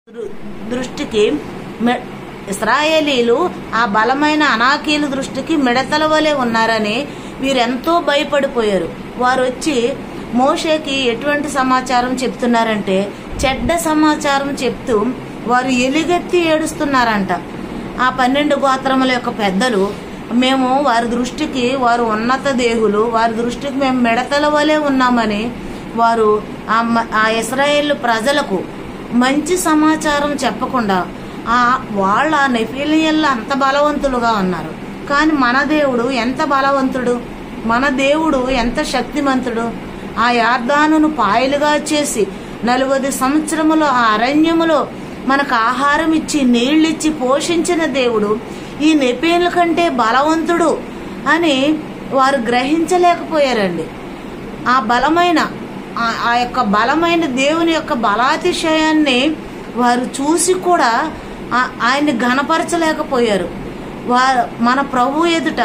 దృ- దృష్టికి మె- ఇస్రాయేలీలు ఆ బలమైన అనాకీల దృష్టికి మిడతల వలె ఉన్నారని వీరెంతో భయపడిపోయారు వారు వచ్చి మోషేకి ఎటువంటి సమాచారం చెప్తున్నారంటే చెడ్డ సమాచారం చెప్తూ వారు ఎలుగెత్తి ఏడుస్తున్నారంట ఆ పన్నెండు గోత్రముల యొక్క పెద్దలు మేము వారి దృష్టికి వారు ఉన్నత దేహులు వారి దృష్టికి మేము మిడతల వలె ఉన్నామని వారు ఆ మ- ఆ ఇస్రాయేల్ ప్రజలకు మంచి సమాచారం చెప్పకుండా ఆ వాళ్ళ నెఫిలియన్లు అంత బలవంతులుగా ఉన్నారు కానీ మన దేవుడు ఎంత బలవంతుడు మన దేవుడు ఎంత శక్తిమంతుడు ఆ యార్దానును పాయలుగా చేసి నలువది సంవత్సరములో ఆ అరణ్యములో మనకు ఆహారం ఇచ్చి నీళ్ళిచ్చి పోషించిన దేవుడు ఈ నెపేన్ల కంటే బలవంతుడు అని వారు గ్రహించలేకపోయారండి ఆ బలమైన ఆ- ఆ యొక్క బలమైన దేవుని యొక్క బలాతిశయాన్ని వారు చూసి కూడా ఆ- ఆయన్ని ఘనపరచలేకపోయారు వారు మన ప్రభు ఎదుట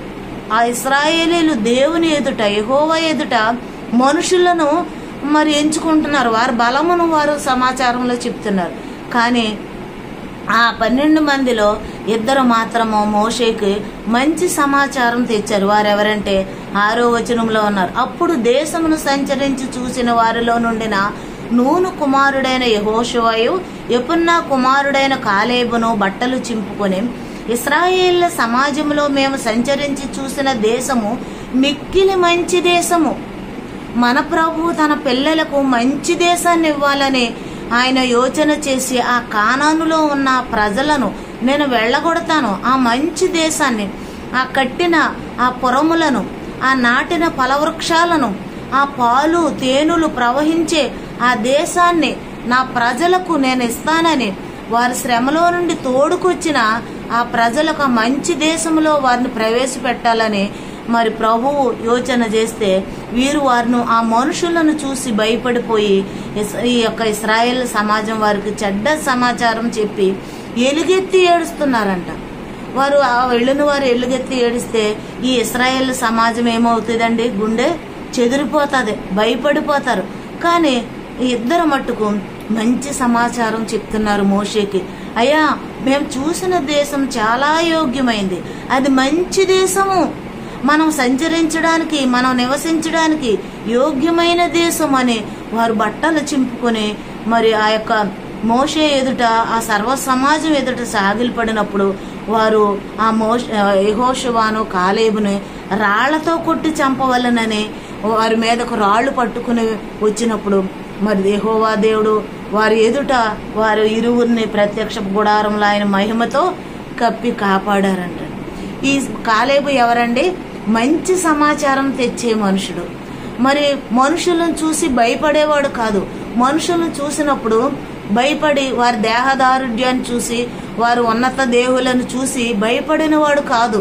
ఆ ఇస్రాయేలీలు దేవుని ఎదుట యెహోవా ఎదుట మనుషులను మరి ఎంచుకుంటున్నారు వారి బలమును వారు సమాచారంలో చెప్తున్నారు కానీ ఆ పన్నెండు మందిలో ఇద్దరు మాత్రము మోషేకి మంచి సమాచారం తెచ్చారు వారెవరంటే ఆరో వచనంలో ఉన్నారు అప్పుడు దేశమును సంచరించి చూసిన వారిలో నుండిన నూను కుమారుడైన యహోషువయు ఎపున్నా కుమారుడైన కాలేబును బట్టలు చింపుకొని ఇస్రాయేళ్ల సమాజంలో మేము సంచరించి చూసిన దేశము మిక్కిలి మంచి దేశము మన ప్రభు తన పిల్లలకు మంచి దేశాన్ని ఇవ్వాలని ఆయన యోచన చేసి ఆ కానానులో ఉన్న ప్రజలను నేను వెళ్ళగొడతాను ఆ మంచి దేశాన్ని ఆ కట్టిన ఆ పురములను ఆ నాటిన ఫలవృక్షాలను ఆ పాలు తేనెలు ప్రవహించే ఆ దేశాన్ని నా ప్రజలకు నేను ఇస్తానని వారి శ్రమలో నుండి తోడుకొచ్చిన ఆ ప్రజలకు ఆ మంచి దేశంలో వారిని ప్రవేశపెట్టాలని మరి ప్రభువు యోచన చేస్తే వీరు వారిను ఆ మనుషులను చూసి భయపడిపోయి ఇస్- ఈ యొక్క ఇస్రాయేల్ సమాజం వారికి చెడ్డ సమాచారం చెప్పి ఎలుగెత్తి ఏడుస్తున్నారంట వారు ఆ వెళ్ళిన వారు ఎలుగెత్తి ఏడిస్తే ఈ ఇస్రాయేల్ సమాజం ఏమవుతుందండి గుండె చెదిరిపోతుంది భయపడిపోతారు కానీ ఈ ఇద్దరు మట్టుకు మంచి సమాచారం చెప్తున్నారు మోషేకి అయ్యా మేము చూసిన దేశం చాలా యోగ్యమైంది అది మంచి దేశము మనం సంచరించడానికి మనం నివసించడానికి యోగ్యమైన దేశం అని వారు బట్టలు చింపుకొని మరి ఆ యొక్క మోషే ఎదుట ఆ సర్వ సమాజం ఎదుట సాగిలపడినప్పుడు వారు ఆ మోష యహోషువాను కాలేబుని రాళ్లతో కొట్టి చంపవలనని వారి మీదకు రాళ్లు పట్టుకుని వచ్చినప్పుడు మరి యెహోవా దేవుడు వారి ఎదుట వారు ఇరువురిని ప్రత్యక్ష గుడారంలో ఆయన మహిమతో కప్పి కాపాడారంట ఈ కాలేబు ఎవరండి మంచి సమాచారం తెచ్చే మనుషుడు మరి మనుషులను చూసి భయపడేవాడు కాదు మనుషులను చూసినప్పుడు భయపడి వారి దేహదారుఢ్యాన్ని చూసి వారు ఉన్నత దేవులను చూసి భయపడినవాడు కాదు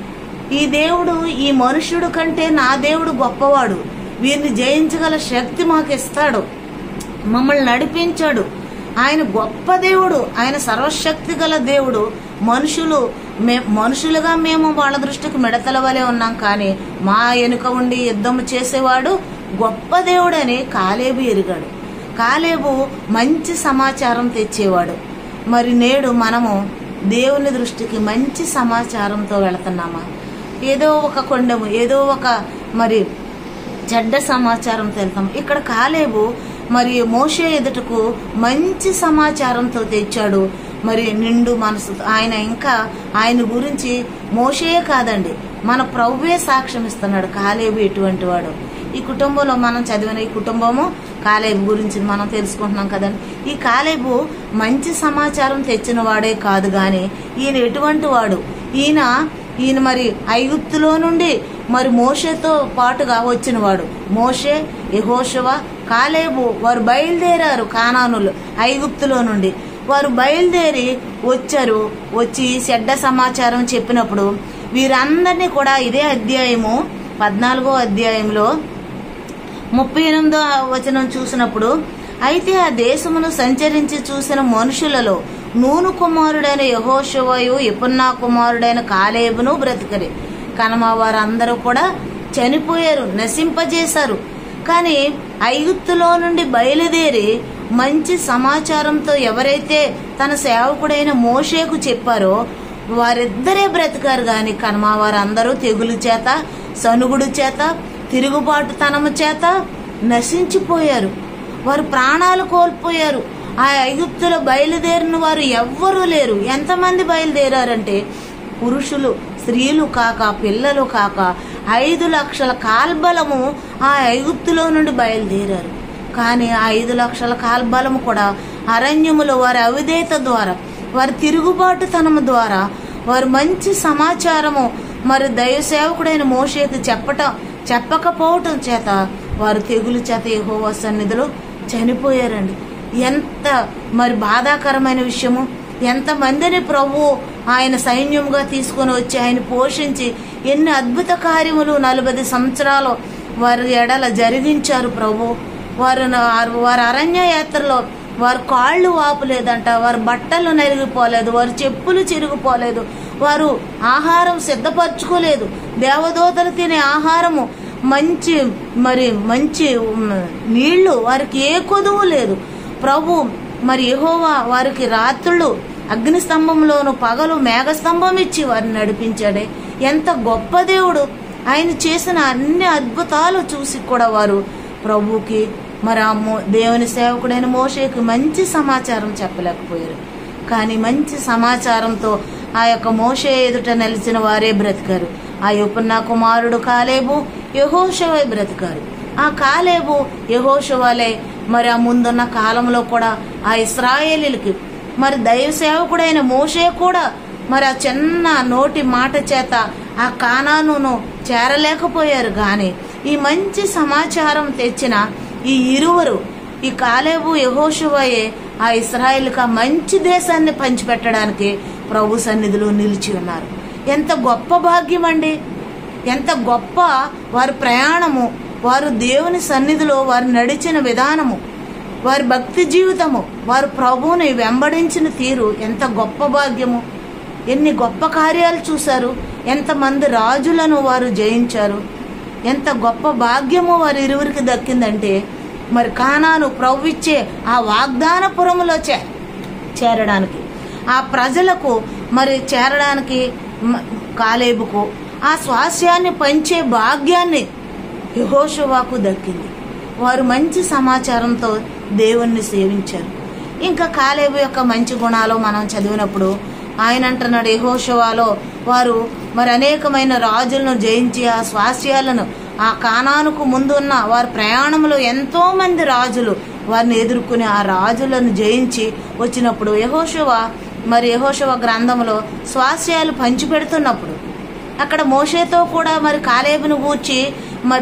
ఈ దేవుడు ఈ మనుష్యుడు కంటే నా దేవుడు గొప్పవాడు వీరిని జయించగల శక్తి మాకు ఇస్తాడు మమ్మల్ని నడిపించాడు ఆయన గొప్ప దేవుడు ఆయన సర్వశక్తి గల దేవుడు మనుషులు మే మనుషులుగా మేము వాళ్ళ దృష్టికి మిడతల వలె ఉన్నాం కానీ మా వెనుక ఉండి యుద్ధం చేసేవాడు గొప్ప దేవుడని కాలేబు ఎరిగాడు కాలేబు మంచి సమాచారం తెచ్చేవాడు మరి నేడు మనము దేవుని దృష్టికి మంచి సమాచారంతో వెళుతున్నామా ఏదో ఒక కొండము ఏదో ఒక మరి చెడ్డ సమాచారం తెలుతాం ఇక్కడ కాలేబు మరి మోషే ఎదుటకు మంచి సమాచారంతో తెచ్చాడు మరి నిండు మనసు ఆయన ఇంకా ఆయన గురించి మోషే కాదండి మన ప్రభువే సాక్ష్యం ఇస్తున్నాడు కాలేబు ఎటువంటి వాడు ఈ కుటుంబంలో మనం చదివిన ఈ కుటుంబము కాలేబు గురించి మనం తెలుసుకుంటున్నాం కదండి ఈ కాలేబు మంచి సమాచారం తెచ్చిన వాడే కాదు గాని ఈయన ఎటువంటి వాడు ఈయన ఈయన మరి ఐగుప్తులో నుండి మరి మోషేతో పాటుగా వచ్చినవాడు మోషే యహోషవ కాలేబు వారు బయలుదేరారు కానానులు ఐగుప్తులో నుండి వారు బయలుదేరి వచ్చారు వచ్చి చెడ్డ సమాచారం చెప్పినప్పుడు వీరందరినీ కూడా ఇదే అధ్యాయము పద్నాలుగో అధ్యాయంలో ముప్పై ఎనిమిదో వచనం చూసినప్పుడు అయితే ఆ దేశమును సంచరించి చూసిన మనుషులలో నూను కుమారుడైన యహోశవయు ఎపున్నా కుమారుడైన కాలేబును బ్రతికరి కనమ వారందరూ కూడా చనిపోయారు నశింపజేశారు కానీ ఐగుప్తులో నుండి బయలుదేరి మంచి సమాచారంతో ఎవరైతే తన సేవకుడైన మోషేకు చెప్పారో వారిద్దరే బ్రతికారు గాని కనుమ వారందరూ తెగులు చేత సనుగుడు చేత తిరుగుబాటుతనము చేత నశించిపోయారు వారు ప్రాణాలు కోల్పోయారు ఆ ఐగుప్తులో బయలుదేరిన వారు ఎవ్వరూ లేరు ఎంతమంది బయలుదేరారంటే పురుషులు స్త్రీలు కాక పిల్లలు కాక ఐదు లక్షల కాల్బలము ఆ ఐగుప్తులో నుండి బయలుదేరారు కానీ ఆ ఐదు లక్షల కాల్బలము కూడా అరణ్యములో వారి అవిధేత ద్వారా వారి తిరుగుబాటుతనము ద్వారా వారు మంచి సమాచారము మరి దైవ సేవకుడైన మోషేకు చెప్పటం చెప్పకపోవటం చేత వారు తెగులు చేత యెహోవా సన్నిధిలో చనిపోయారండి ఎంత మరి బాధాకరమైన విషయము ఎంతమందిని ప్రభు ఆయన సైన్యంగా తీసుకొని వచ్చి ఆయన పోషించి ఎన్ని అద్భుత కార్యములు నలభై సంవత్సరాలు వారి ఎడల జరిగించారు ప్రభు వారు వారి అరణ్య యాత్రలో వారు కాళ్ళు వాపులేదంట వారి బట్టలు నరిగిపోలేదు వారి చెప్పులు చిరిగిపోలేదు వారు ఆహారం సిద్ధపరచుకోలేదు దేవదూతలు తినే ఆహారము మంచి మరి మంచి ఉమ్, నీళ్లు వారికి ఏ కొదువు లేదు ప్రభు మరి యెహోవా వారికి రాత్రులు అగ్నిస్తంభంలోను పగలు మేఘస్తంభం ఇచ్చి వారిని నడిపించాడే ఎంత గొప్ప దేవుడు ఆయన చేసిన అన్ని అద్భుతాలు చూసి కూడా వారు ప్రభువుకి మరి ఆ మో- దేవుని సేవకుడైన మోషేకి మంచి సమాచారం చెప్పలేకపోయారు కానీ మంచి సమాచారంతో ఆ యొక్క మోషే ఎదుట నిలిచిన వారే బ్రతికారు ఆ యొప్పున్న కుమారుడు కాలేబు యహోషవై బ్రతికారు ఆ కాలేబు యహోషవాలే మరి ఆ ముందున్న కాలంలో కూడా ఆ ఇస్రాయేలీలకి మరి దైవ సేవకుడైన మోషే కూడా మరి ఆ చిన్న నోటి మాట చేత ఆ కానానును చేరలేకపోయారు కానీ ఈ మంచి సమాచారం తెచ్చిన ఈ ఇరువురు ఈ కాలేబు యహోషువయే ఆ ఇస్రాయేల్కి ఆ మంచి దేశాన్ని పంచిపెట్టడానికి ప్రభు సన్నిధిలో నిలిచి ఉన్నారు ఎంత గొప్ప భాగ్యం అండి ఎంత గొప్ప వారి ప్రయాణము వారు దేవుని సన్నిధిలో వారు నడిచిన విధానము వారి భక్తి జీవితము వారు ప్రభువుని వెంబడించిన తీరు ఎంత గొప్ప భాగ్యము ఎన్ని గొప్ప కార్యాలు చూశారు ఎంతమంది రాజులను వారు జయించారు ఎంత గొప్ప భాగ్యము వారి ఇరువురికి దక్కిందంటే మరి కానాను ప్రభు ఇచ్చే ఆ వాగ్దానపురములో చే చేరడానికి ఆ ప్రజలకు మరి చేరడానికి మ- కాలేబుకు ఆ స్వాస్యాన్ని పంచే భాగ్యాన్ని యహోషువాకు దక్కింది వారు మంచి సమాచారంతో దేవుణ్ణి సేవించారు ఇంకా కాలేబు యొక్క మంచి గుణాలు మనం చదివినప్పుడు ఆయన అంటున్నాడు యహోషువాలో వారు మరి అనేకమైన రాజులను జయించి ఆ స్వాస్యాలను ఆ కానానుకు ముందున్న వారి ప్రయాణంలో ఎంతో మంది రాజులు వారిని ఎదుర్కొని ఆ రాజులను జయించి వచ్చినప్పుడు యహోషువ మరి యహోషువ గ్రంథంలో స్వాస్యాలు పంచిపెడుతున్నప్పుడు అక్కడ మోషేతో కూడా మరి కాలేబును గూర్చి మరి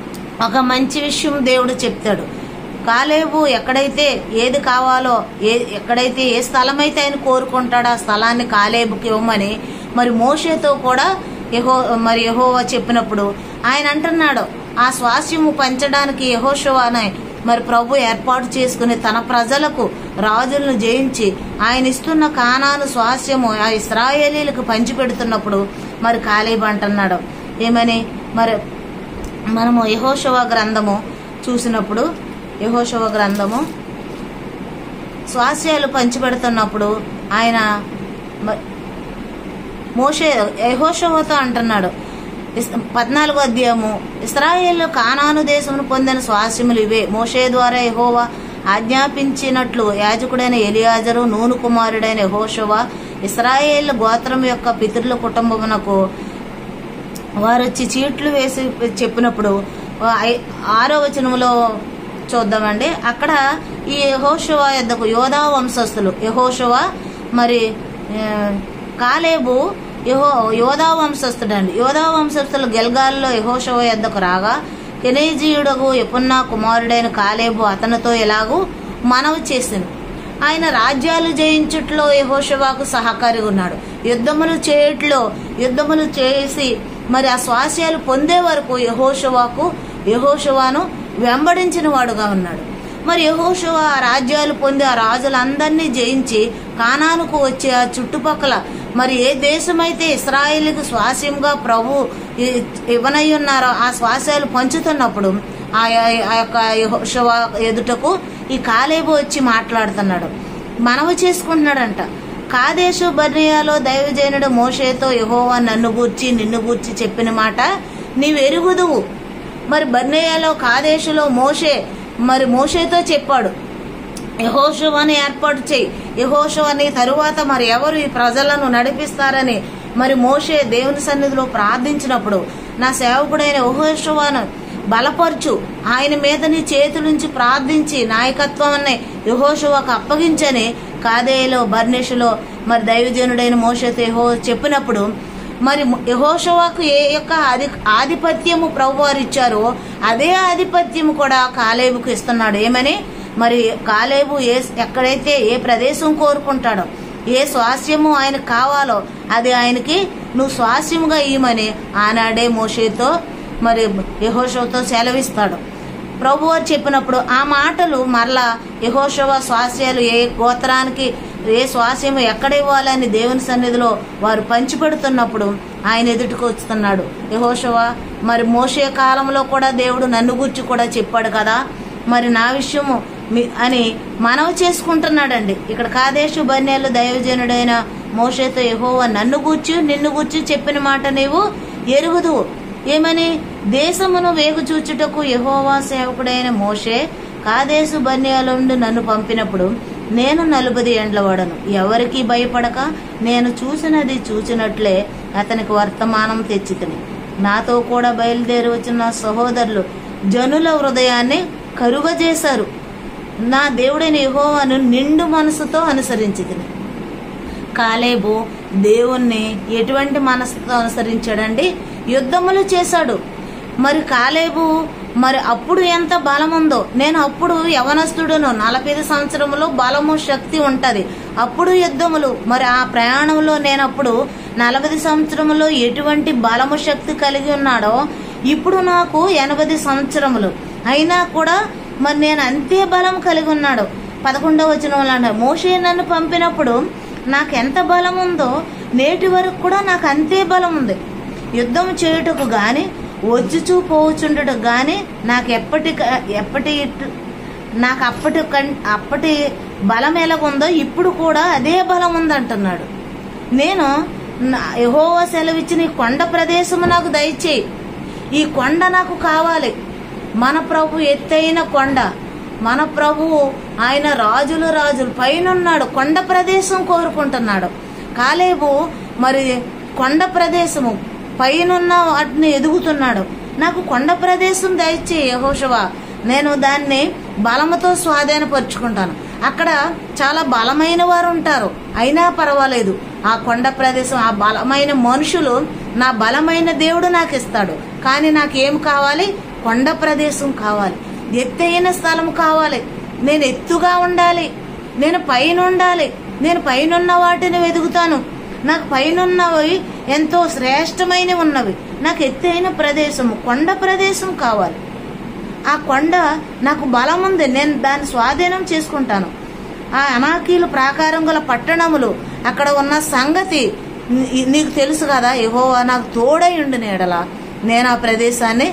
ఒక మంచి విషయం దేవుడు చెప్తాడు కాలేబు ఎక్కడైతే ఏది కావాలో ఏ ఎక్కడైతే ఏ స్థలం అయితే ఆయన కోరుకుంటాడో ఆ స్థలాన్ని కాలేబుకి ఇవ్వమని మరి మోషేతో కూడా యహో మరి యహోవా చెప్పినప్పుడు ఆయన అంటున్నాడు ఆ స్వాస్యము పంచడానికి యహోషువానే మరి ప్రభు ఏర్పాటు చేసుకుని తన ప్రజలకు రాజులను జయించి ఆయన ఇస్తున్న కానాను స్వాస్యము ఆ ఇస్రాయేలీలకు పంచిపెడుతున్నప్పుడు మరి కాలేబు అంటున్నాడు ఏమని మరి మనము యహోషవ గ్రంథము చూసినప్పుడు యహోషవ గ్రంథము స్వాస్యాలు పంచిపెడుతున్నప్పుడు ఆయన మ- మోషే యహోషవతో అంటున్నాడు ఇస్- పద్నాలుగో అధ్యాయము ఇస్రాయేల్ కానాను దేశమును పొందిన స్వాస్యములు ఇవే మోషే ద్వారా యహోవా ఆజ్ఞాపించినట్లు యాజకుడైన ఎలియాజరు నూను కుమారుడైన యహోషవ ఇస్రాయేల్ గోత్రం యొక్క పితరుల కుటుంబమునకు వారు వచ్చి చీట్లు వేసి చెప్పినప్పుడు ఐ- ఆరో వచనంలో చూద్దామండి అక్కడ ఈ యహోషువ యొద్దకు యోధా వంశస్థులు యహోషువ మరి ఆ, కాలేబు యహో యోధా వంశస్థుడండి యోధా వంశస్థులు గెల్గాల్లో యహోషువ యొద్దకు రాగా కెనేజీయుడగు ఎపున్నా కుమారుడైన కాలేబు అతనితో ఎలాగూ మనవి చేసింది ఆయన రాజ్యాలు జయించుట్లో యహోషవాకు సహకారిగా ఉన్నాడు యుద్ధములు చేయట్లో యుద్ధములు చేసి మరి ఆ స్వాస్యాలు పొందే వరకు యహోషవాకు యహోషవాను వెంబడించిన వాడుగా ఉన్నాడు మరి యహోషువ ఆ రాజ్యాలు పొంది ఆ రాజులందరినీ జయించి కానానుకు వచ్చి ఆ చుట్టుపక్కల మరి ఏ దేశమైతే ఇస్రాయేలీకి స్వాస్యంగా ప్రభు ఇ- ఇవ్వనై ఉన్నారో ఆ స్వాస్యాలు పంచుతున్నప్పుడు ఆ ఆ యొక్క యెహోషువ ఎదుటకు ఈ కాలేబు వచ్చి మాట్లాడుతున్నాడు మనవి చేసుకుంటున్నాడంట కాదేశు బర్నియాలో దైవజనుడు మోషేతో యహోవా నన్ను గూర్చి నిన్ను గూర్చి చెప్పిన మాట నీవెరుగుదువు మరి బర్నేయాలో కాదేశులో మోషే మరి మోషేతో చెప్పాడు యహోషువని ఏర్పాటు చేయి యహోషువని తరువాత మరి ఎవరు ఈ ప్రజలను నడిపిస్తారని మరి మోషే దేవుని సన్నిధిలో ప్రార్థించినప్పుడు నా సేవకుడైన యహోషువను బలపరచు ఆయన మీద నీ చేతులుంచి ప్రార్థించి నాయకత్వాన్ని యహోషువకు అప్పగించని కాదేలో బర్నిషులో మరి దైవజనుడైన మోషతో యహో చెప్పినప్పుడు మరి యహోషువకు ఏ యొక్క ఆధి ఆధిపత్యము ప్రభు వారు ఇచ్చారో అదే ఆధిపత్యము కూడా కాలేబుకు ఇస్తున్నాడు ఏమని మరి కాలేబు ఏ ఎక్కడైతే ఏ ప్రదేశం కోరుకుంటాడో ఏ స్వాస్యము ఆయనకు కావాలో అది ఆయనకి నువ్వు స్వాస్యముగా ఇయ్యమని ఆనాడే మోషేతో మరి యహోషవతో సెలవిస్తాడు ప్రభువారు చెప్పినప్పుడు ఆ మాటలు మరలా యహోషవ స్వాస్యాలు ఏ గోత్రానికి ఏ స్వాస్యము ఎక్కడ ఇవ్వాలని దేవుని సన్నిధిలో వారు పంచిపెడుతున్నప్పుడు ఆయన ఎదుటికి వస్తున్నాడు యహోషవ మరి మోసే కాలంలో కూడా దేవుడు నన్ను గుర్చి కూడా చెప్పాడు కదా మరి నా విషయము మీ అని మనవి చేసుకుంటున్నాడండి ఇక్కడ కాదేశు బన్యాలు దైవజనుడైన మోషేతో యహోవా నన్ను గూర్చి నిన్ను గూర్చి చెప్పిన మాట నీవు ఎరుగుదు ఏమని దేశమును వేగు చూచుటకు యహోవా సేవకుడైన మోషే కాదేశు బన్యాలుండి నన్ను పంపినప్పుడు నేను నలుబది ఎండ్లవాడను ఎవరికి భయపడక నేను చూసినది చూచినట్లే అతనికి వర్తమానం తెచ్చితిని నాతో కూడా బయలుదేరి వచ్చిన సహోదరులు జనుల హృదయాన్ని కరుగజేశారు నా దేవుడైన యహోవాను నిండు మనసుతో అనుసరించితిని కాలేబు దేవుణ్ణి ఎటువంటి మనసుతో అనుసరించాడండి యుద్ధములు చేశాడు మరి కాలేబు మరి అప్పుడు ఎంత బలం ఉందో నేను అప్పుడు యవనస్తుడును నలభై సంవత్సరములో బలము శక్తి ఉంటది అప్పుడు యుద్ధములు మరి ఆ ప్రయాణంలో నేను అప్పుడు నలభై సంవత్సరములో ఎటువంటి బలము శక్తి కలిగి ఉన్నాడో ఇప్పుడు నాకు ఎనభై సంవత్సరములు అయినా కూడా మరి నేను అంతే బలం కలిగి ఉన్నాడు పదకొండవ వచనంలో మోషే నన్ను పంపినప్పుడు నాకు ఎంత బలం ఉందో నేటి వరకు కూడా నాకు అంతే బలం ఉంది యుద్ధం చేయుటకు గాని వచ్చుచూ పోవచుండటకు గాని నాకు ఎప్పటి ఎప్పటి నాకు అప్పటి కం- అప్పటి బలం ఎలాగుందో ఇప్పుడు కూడా అదే బలం ఉందంటున్నాడు నేను నా- యెహోవా సెలవిచ్చిన ఈ కొండ ప్రదేశము నాకు దయచేయి ఈ కొండ నాకు కావాలి మన ప్రభు ఎత్తైన కొండ మన ప్రభువు ఆయన రాజులు రాజులు పైన ఉన్నాడు కొండ ప్రదేశం కోరుకుంటున్నాడు కాలేబు మరి కొండ ప్రదేశము పైనున్న వాటిని ఎదుగుతున్నాడు నాకు కొండ ప్రదేశం దయచే యహోషవ నేను దాన్ని బలముతో స్వాధీనపరుచుకుంటాను అక్కడ చాలా బలమైన వారు ఉంటారు అయినా పర్వాలేదు ఆ కొండ ప్రదేశం ఆ బలమైన మనుషులు నా బలమైన దేవుడు నాకు ఇస్తాడు కానీ నాకేం కావాలి కొండ ప్రదేశం కావాలి ఎత్తైన స్థలం కావాలి నేను ఎత్తుగా ఉండాలి నేను పైన ఉండాలి నేను పైనున్న వాటిని వెతుకుతాను నాకు పైనున్నవి ఎంతో శ్రేష్టమైనవి ఉన్నవి నాకు ఎత్తైన ప్రదేశము కొండ ప్రదేశం కావాలి ఆ కొండ నాకు బలం ఉంది నేను దాన్ని స్వాధీనం చేసుకుంటాను ఆ అనాకీలు ప్రాకారం గల పట్టణములు అక్కడ ఉన్న సంగతి నీ- నీకు తెలుసు కదా యెహోవా నాకు తోడై ఉండి నీడల నేను ఆ ప్రదేశాన్ని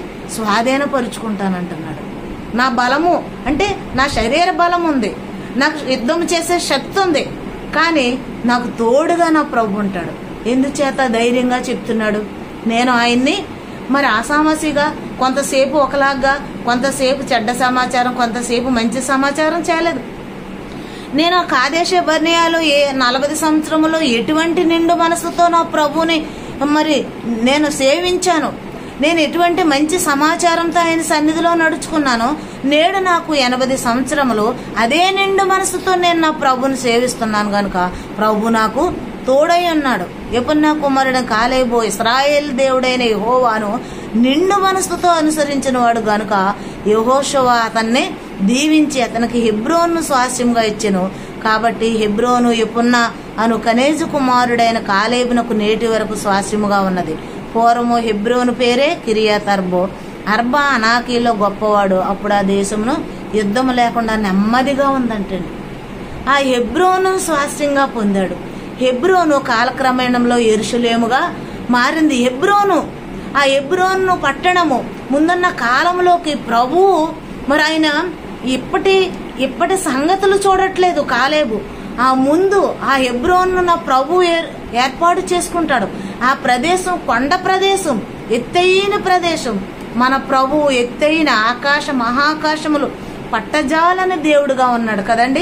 స్వాధీనపరుచుకుంటానంటున్నాడు నా బలము అంటే నా శరీర బలం ఉంది నాకు యుద్ధం చేసే శక్తి ఉంది కానీ నాకు తోడుగా నా ప్రభు ఉంటాడు ఎందుచేత ధైర్యంగా చెప్తున్నాడు నేను ఆయన్ని మరి ఆసామసిగా కొంతసేపు ఒకలాగా కొంతసేపు చెడ్డ సమాచారం కొంతసేపు మంచి సమాచారం చేయలేదు నేను ఆ కాదేశ బర్నియాలో ఏ నలభై సంవత్సరములో ఎటువంటి నిండు మనసుతో నా ప్రభుని మరి నేను సేవించాను నేను ఎటువంటి మంచి సమాచారంతో ఆయన సన్నిధిలో నడుచుకున్నానో నేడు నాకు ఎనభై సంవత్సరములు అదే నిండు మనసుతో నేను నా ప్రభుని సేవిస్తున్నాను గనుక ప్రభు నాకు తోడై ఉన్నాడు ఎప్పుడు నా కుమారుడు కాలేబో ఇస్రాయేల్ దేవుడైన యహోవాను నిండు మనసుతో అనుసరించిన వాడు గనుక యహోషవ అతన్ని దీవించి అతనికి హెబ్రోన్ను స్వాస్యంగా ఇచ్చెను కాబట్టి హెబ్రోను ఎప్పున్న అను కనేజు కుమారుడైన కాలేబునకు నేటి వరకు స్వాస్యముగా ఉన్నది పూర్వము హెబ్రోను పేరే కిరియాత్ అర్బో అర్బా అనాకీలో గొప్పవాడు అప్పుడు ఆ దేశమును యుద్ధం లేకుండా నెమ్మదిగా ఉందంటండి ఆ హెబ్రోను స్వాస్థ్యంగా పొందాడు హెబ్రోను కాలక్రమేణంలో ఎరుషులేముగా మారింది హెబ్రోను ఆ హెబ్రోను పట్టణము ముందున్న కాలంలోకి ప్రభువు మరి ఆయన ఇప్పటి ఇప్పటి సంగతులు చూడట్లేదు కాలేబు ఆ ముందు ఆ హెబ్రోన్ను నా ప్రభు ఏర్- ఏర్పాటు చేసుకుంటాడు ఆ ప్రదేశం కొండ ప్రదేశం ఎత్తైన ప్రదేశం మన ప్రభువు ఎత్తైన ఆకాశ మహాకాశములు పట్టజాలని దేవుడుగా ఉన్నాడు కదండి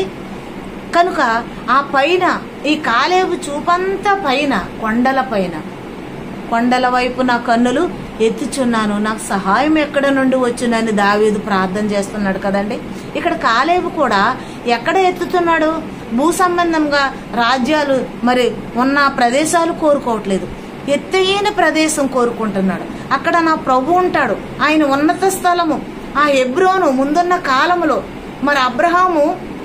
కనుక ఆ పైన ఈ కాలేబు చూపంతా పైన కొండల పైన కొండల వైపు నా కన్నులు ఎత్తుచున్నాను నాకు సహాయం ఎక్కడ నుండి వచ్చునని దావీదు ప్రార్థన చేస్తున్నాడు కదండి ఇక్కడ కాలేబు కూడా ఎక్కడ ఎత్తుతున్నాడు భూ సంబంధంగా రాజ్యాలు మరి ఉన్న ప్రదేశాలు కోరుకోవట్లేదు ఎత్తైన ప్రదేశం కోరుకుంటున్నాడు అక్కడ నా ప్రభు ఉంటాడు ఆయన ఉన్నత స్థలము ఆ ఎబ్రోను ముందున్న కాలములో మరి అబ్రహాము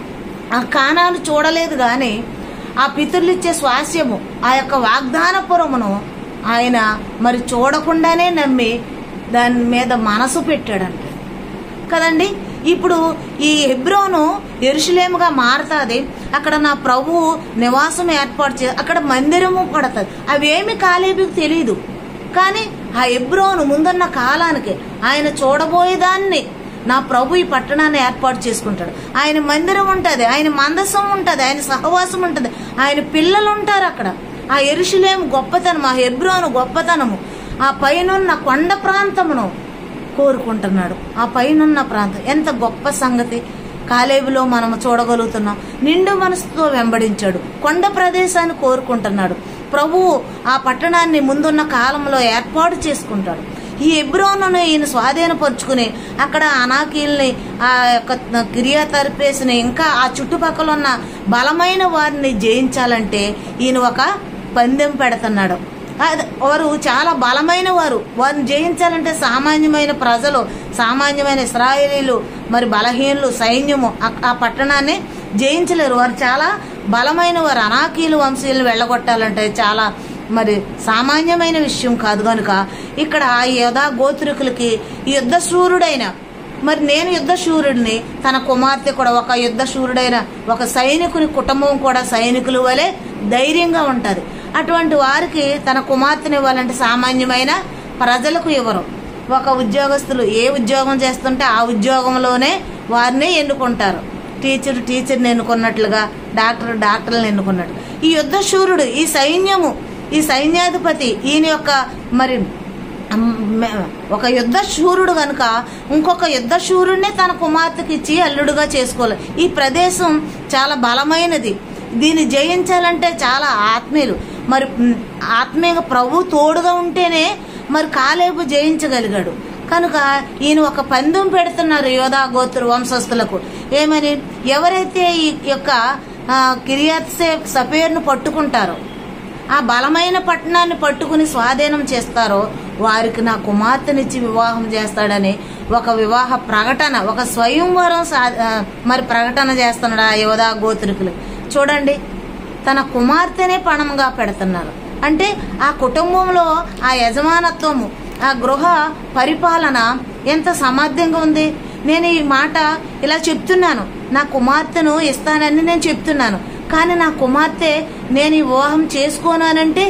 ఆ కానాను చూడలేదు గాని ఆ పితరులు ఇచ్చే స్వాస్యము ఆ యొక్క వాగ్దానపురమును ఆయన మరి చూడకుండానే నమ్మి దాని మీద మనసు పెట్టాడంట కదండి ఇప్పుడు ఈ హెబ్రోను ఎరుషులేముగా మారుతుంది అక్కడ నా ప్రభువు నివాసం ఏర్పాటు చే అక్కడ మందిరము పడుతుంది అవేమి కాలేబీకి తెలియదు కానీ ఆ ఎబ్రోను ముందున్న కాలానికి ఆయన చూడబోయేదాన్ని నా ప్రభు ఈ పట్టణాన్ని ఏర్పాటు చేసుకుంటాడు ఆయన మందిరం ఉంటుంది ఆయన మందసం ఉంటుంది ఆయన సహవాసం ఉంటుంది ఆయన పిల్లలు ఉంటారు అక్కడ ఆ ఎరుషులేము గొప్పతనం ఆ హెబ్రోను గొప్పతనము ఆ పైనున్న కొండ ప్రాంతమును కోరుకుంటున్నాడు ఆ పైనున్న ప్రాంతం ఎంత గొప్ప సంగతి కాలేబులో మనం చూడగలుగుతున్నాం నిండు మనసుతో వెంబడించాడు కొండ ప్రదేశాన్ని కోరుకుంటున్నాడు ప్రభువు ఆ పట్టణాన్ని ముందున్న కాలంలో ఏర్పాటు చేసుకుంటాడు ఈ ఎబ్రోను ఈయన స్వాధీనపరుచుకుని అక్కడ అనాకీల్ని ఆ యొక్క క్రియా తరిపేసిన ఇంకా ఆ చుట్టుపక్కల ఉన్న బలమైన వారిని జయించాలంటే ఈయన ఒక పందెం పెడుతున్నాడు అది- వారు చాలా బలమైన వారు వారిని జయించాలంటే సామాన్యమైన ప్రజలు సామాన్యమైన ఇస్రాయేలీలు మరి బలహీనులు సైన్యము ఆ- ఆ పట్టణాన్ని జయించలేరు వారు చాలా బలమైన వారు అనాకీలు వంశీయులు వెళ్ళగొట్టాలంటే చాలా మరి సామాన్యమైన విషయం కాదు కనుక ఇక్కడ ఆ యథా గోత్రికులకి ఈ యుద్ధ శూరుడైన మరి నేను యుద్ధ శూరుడిని తన కుమార్తె కూడా ఒక యుద్ధ శూరుడైన ఒక సైనికుని కుటుంబం కూడా సైనికుల వలె ధైర్యంగా ఉంటది అటువంటి వారికి తన కుమార్తెని ఇవ్వాలంటే సామాన్యమైన ప్రజలకు ఇవ్వరు ఒక ఉద్యోగస్తులు ఏ ఉద్యోగం చేస్తుంటే ఆ ఉద్యోగంలోనే వారిని ఎన్నుకుంటారు టీచర్ టీచర్ని ఎన్నుకున్నట్లుగా డాక్టర్ డాక్టర్ని ఎన్నుకున్నట్లు ఈ యుద్ధ శూరుడు ఈ సైన్యము ఈ సైన్యాధిపతి ఈయన యొక్క మరి మ్, ఒక యుద్ధ శూరుడు గనుక ఇంకొక యుద్ధ శూరుడినే తన కుమార్తెకి ఇచ్చి అల్లుడుగా చేసుకోవాలి ఈ ప్రదేశం చాలా బలమైనది దీన్ని జయించాలంటే చాలా ఆత్మీయులు మరి మ్, ఆత్మీయంగా ప్రభు తోడుగా ఉంటేనే మరి కాలేబు జయించగలిగాడు కనుక ఈయన ఒక పందెం పెడుతున్నారు యోధా గోత్ర వంశస్థులకు ఏమని ఎవరైతే ఈ యొక్క ఆ, కిరియాత్ సే సపేర్ను పట్టుకుంటారో ఆ బలమైన పట్టణాన్ని పట్టుకుని స్వాధీనం చేస్తారో వారికి నా కుమార్తెనిచ్చి వివాహం చేస్తాడని ఒక వివాహ ప్రకటన ఒక స్వయంవరం సా- ఆ, మరి ప్రకటన చేస్తున్నాడు ఆ యోధా గోత్రికులు చూడండి తన కుమార్తెనే పణంగా పెడుతున్నారు అంటే ఆ కుటుంబంలో ఆ యజమానత్వము ఆ గృహ పరిపాలన ఎంత సమర్థంగా ఉంది నేను ఈ మాట ఇలా చెప్తున్నాను నా కుమార్తెను ఇస్తానని నేను చెప్తున్నాను కానీ నా కుమార్తె నేను ఈ వివాహం చేసుకోనానంటే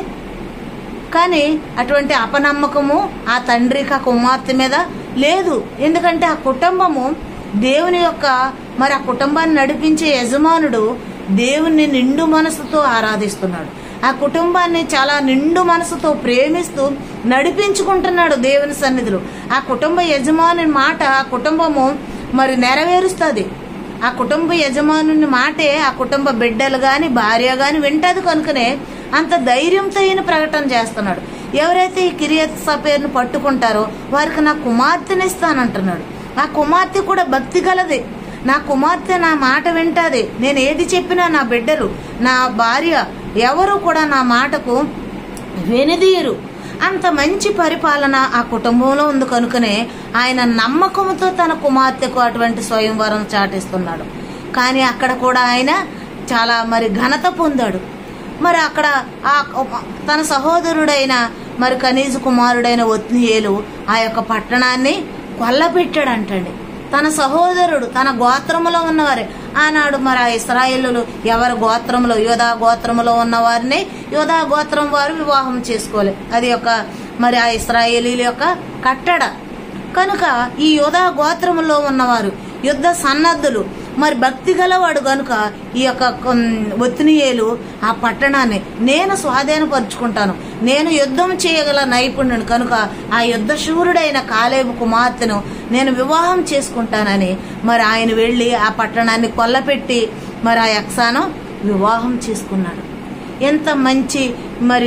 కానీ అటువంటి అపనమ్మకము ఆ తండ్రికి ఆ కుమార్తె మీద లేదు ఎందుకంటే ఆ కుటుంబము దేవుని యొక్క మరి ఆ కుటుంబాన్ని నడిపించే యజమానుడు దేవుని నిండు మనసుతో ఆరాధిస్తున్నాడు ఆ కుటుంబాన్ని చాలా నిండు మనసుతో ప్రేమిస్తూ నడిపించుకుంటున్నాడు దేవుని సన్నిధిలో ఆ కుటుంబ యజమాని మాట ఆ కుటుంబము మరి నెరవేరుస్తుంది ఆ కుటుంబ యజమానుని మాటే ఆ కుటుంబ బిడ్డలు గాని భార్య గాని వింటది కనుకనే అంత ధైర్యంతో ఈయన ప్రకటన చేస్తున్నాడు ఎవరైతే ఈ కిరియత్ సపేర్ను పట్టుకుంటారో వారికి నా కుమార్తెని ఇస్తానంటున్నాడు ఆ కుమార్తె కూడా భక్తి గలది నా కుమార్తె నా మాట వింటాది నేను ఏది చెప్పినా నా బిడ్డలు నా భార్య ఎవరు కూడా నా మాటకు వెనుదీయరు అంత మంచి పరిపాలన ఆ కుటుంబంలో ఉంది కనుకనే ఆయన నమ్మకంతో తన కుమార్తెకు అటువంటి స్వయంవరం చాటిస్తున్నాడు కానీ అక్కడ కూడా ఆయన చాలా మరి ఘనత పొందాడు మరి అక్కడ ఆ తన సహోదరుడైన మరి కనీజ కుమారుడైన ఒత్నియేలు ఆ యొక్క పట్టణాన్ని కొల్లపెట్టాడంటండి తన సహోదరుడు తన గోత్రములో ఉన్నవారే ఆనాడు మరి ఆ ఇస్రాయేలులు ఎవరి గోత్రంలో యోధా గోత్రములో ఉన్న వారిని యోధా గోత్రం వారు వివాహం చేసుకోవాలి అది ఒక మరి ఆ ఇస్రాయేలీల యొక్క కట్టడ కనుక ఈ యోధా గోత్రములో ఉన్నవారు యుద్ధ సన్నద్ధులు మరి భక్తి గలవాడు గనుక ఈ యొక్క ఒత్తినియేలు ఆ పట్టణాన్ని నేను స్వాధీనపరుచుకుంటాను నేను యుద్ధం చేయగల నైపుణ్యుని కనుక ఆ యుద్ధ శూరుడైన కాలేబు కుమార్తెను నేను వివాహం చేసుకుంటానని మరి ఆయన వెళ్ళి ఆ పట్టణాన్ని కొల్లపెట్టి మరి ఆ యక్సాను వివాహం చేసుకున్నాడు ఎంత మంచి మరి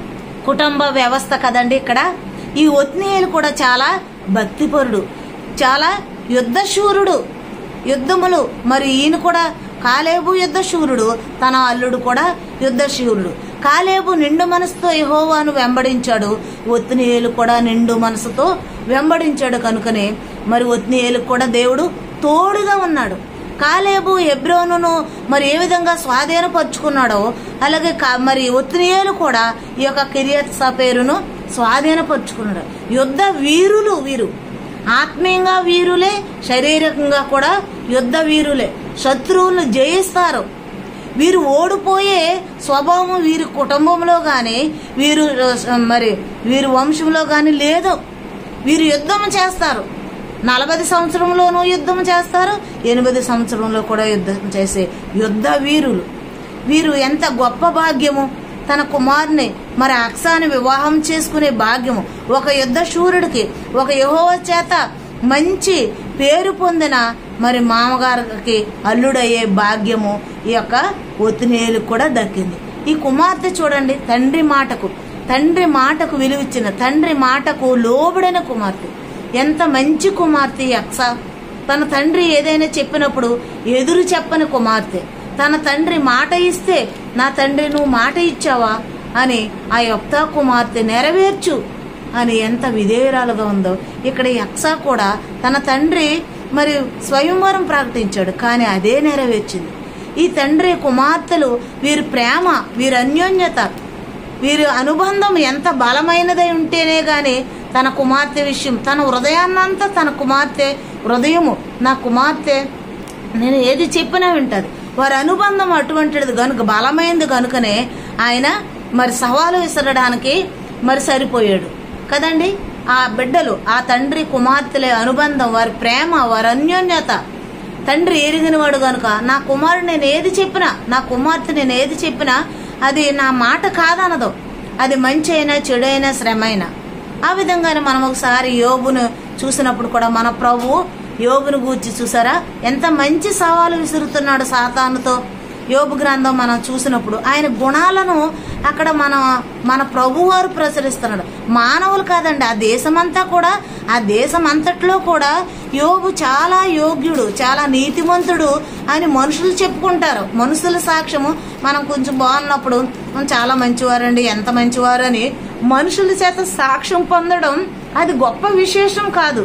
కుటుంబ వ్యవస్థ కదండి ఇక్కడ ఈ ఒత్నియేలు కూడా చాలా భక్తిపరుడు చాలా యుద్ధశూరుడు యుద్ధములు మరి ఈయన కూడా కాలేబు యుద్ధశూరుడు తన అల్లుడు కూడా యుద్ధశూరుడు కాలేబు నిండు మనసుతో యహోవాను వెంబడించాడు ఒత్నియేలు కూడా నిండు మనసుతో వెంబడించాడు కనుకనే మరి ఒత్నియేలు కూడా దేవుడు తోడుగా ఉన్నాడు కాలేబు హెబ్రోనును మరి ఏ విధంగా స్వాధీనపరుచుకున్నాడో అలాగే కా- మరి ఒత్నియేలు కూడా ఈ యొక్క కిరియత్ సపేరును స్వాధీనపరుచుకున్నాడు యుద్ధ వీరులు వీరు ఆత్మీయంగా వీరులే శారీరకంగా కూడా యుద్ధ వీరులే శత్రువులను జయిస్తారు వీరు ఓడిపోయే స్వభావం వీరి కుటుంబంలో కానీ వీరు ఆ, మరి వీరి వంశంలో కానీ లేదు వీరు యుద్ధం చేస్తారు నలభై సంవత్సరంలోనూ యుద్ధం చేస్తారు ఎనిమిది సంవత్సరంలో కూడా యుద్ధం చేసే యుద్ధ వీరులు వీరు ఎంత గొప్ప భాగ్యము తన కుమారుని మరి అక్సాని వివాహం చేసుకునే భాగ్యము ఒక యుద్ధ శూరుడికి ఒక యహోవ చేత మంచి పేరు పొందిన మరి మామగారికి అల్లుడయ్యే భాగ్యము ఈ యొక్క ఒత్తినేలకు కూడా దక్కింది ఈ కుమార్తె చూడండి తండ్రి మాటకు తండ్రి మాటకు విలువిచ్చిన తండ్రి మాటకు లోబడిన కుమార్తె ఎంత మంచి కుమార్తె ఈ అక్స తన తండ్రి ఏదైనా చెప్పినప్పుడు ఎదురు చెప్పని కుమార్తె తన తండ్రి మాట ఇస్తే నా తండ్రి నువ్వు మాట ఇచ్చావా అని ఆ యొక్క కుమార్తె నెరవేర్చు అని ఎంత విధేయురాలుగా ఉందో ఇక్కడ ఈ అక్స కూడా తన తండ్రి మరి స్వయంవరం ప్రకటించాడు కానీ అదే నెరవేర్చింది ఈ తండ్రి కుమార్తెలు వీరి ప్రేమ వీరి అన్యోన్యత వీరి అనుబంధం ఎంత బలమైనదై ఉంటేనే గాని తన కుమార్తె విషయం తన హృదయాన్నంతా తన కుమార్తె హృదయము నా కుమార్తె నేను ఏది చెప్పినా వింటది వారి అనుబంధం అటువంటిది కనుక బలమైనది కనుకనే ఆయన మరి సవాలు విసరడానికి మరి సరిపోయాడు కదండి ఆ బిడ్డలు ఆ తండ్రి కుమార్తెల అనుబంధం వారి ప్రేమ వారి అన్యోన్యత తండ్రి ఎరిగినవాడు గనుక నా కుమారుడు నేను ఏది చెప్పినా నా కుమార్తె నేను ఏది చెప్పినా అది నా మాట కాదనదు అది మంచి అయినా చెడు అయినా శ్రమ అయినా ఆ విధంగానే మనం ఒకసారి యోబును చూసినప్పుడు కూడా మన ప్రభు యోబును గూర్చి చూసారా ఎంత మంచి సవాలు విసురుతున్నాడు సాతానుతో యోబు గ్రంథం మనం చూసినప్పుడు ఆయన గుణాలను అక్కడ మన మన ప్రభువారు ప్రచురిస్తున్నాడు మానవులు కాదండి ఆ దేశమంతా కూడా ఆ దేశం అంతట్లో కూడా యోబు చాలా యోగ్యుడు చాలా నీతిమంతుడు అని మనుషులు చెప్పుకుంటారు మనుషుల సాక్ష్యము మనం కొంచెం బాగున్నప్పుడు "మనం చాలా మంచివారండి ఎంత మంచివారు అని మనుషుల చేత సాక్ష్యం పొందడం అది గొప్ప విశేషం కాదు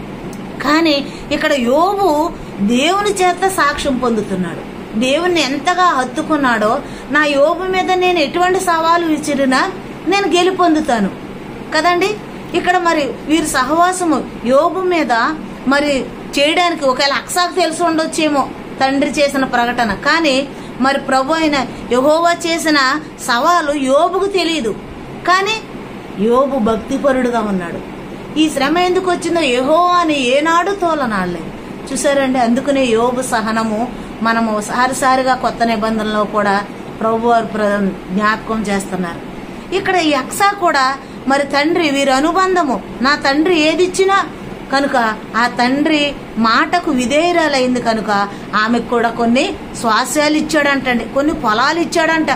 కానీ ఇక్కడ యోబు దేవుని చేత సాక్ష్యం పొందుతున్నాడు దేవుణ్ణి ఎంతగా హత్తుకున్నాడో నా యోబు మీద నేను ఎటువంటి సవాలు విసిరినా నేను గెలుపొందుతాను కదండి ఇక్కడ మరి వీరి సహవాసము యోబు మీద మరి చేయడానికి ఒకవేళ అక్సాకు తెలిసి ఉండొచ్చేమో తండ్రి చేసిన ప్రకటన కానీ మరి ప్రభు అయిన యహోవా చేసిన సవాలు యోబుకు తెలియదు కానీ యోబు భక్తిపరుడుగా ఉన్నాడు ఈ శ్రమ ఎందుకు వచ్చిందో యహో అని ఏనాడు తోలనాడలేదు చూసారండి అందుకనే యోబు సహనము మనము సారిసారిగా కొత్త నిబంధనలో కూడా ప్రభు వారు ప్ర- జ్ఞాపకం చేస్తున్నారు ఇక్కడ ఈ అక్సా కూడా మరి తండ్రి వీరి అనుబంధము నా తండ్రి ఏది ఇచ్చినా కనుక ఆ తండ్రి మాటకు విధేయురాలైంది కనుక ఆమెకు కూడా కొన్ని స్వాస్యాలు ఇచ్చాడంటండి కొన్ని పొలాలు ఇచ్చాడంట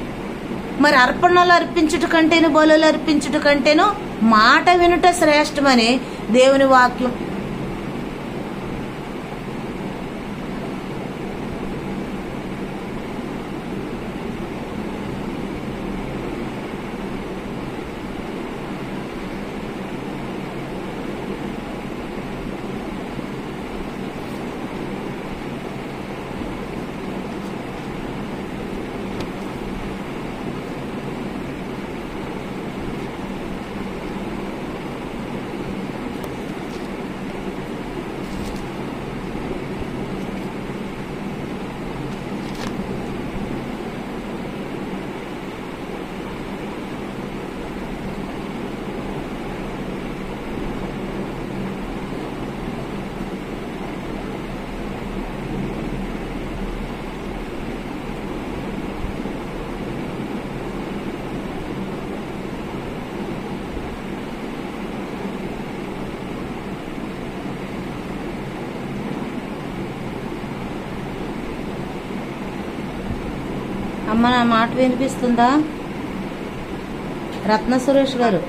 మరి అర్పణలు అర్పించుట కంటేను బలులు అర్పించుట కంటేను మాట వినుట శ్రేష్టమని దేవుని వాక్యం అమ్మ నా మాట వినిపిస్తుందా రత్న సురేష్ గారు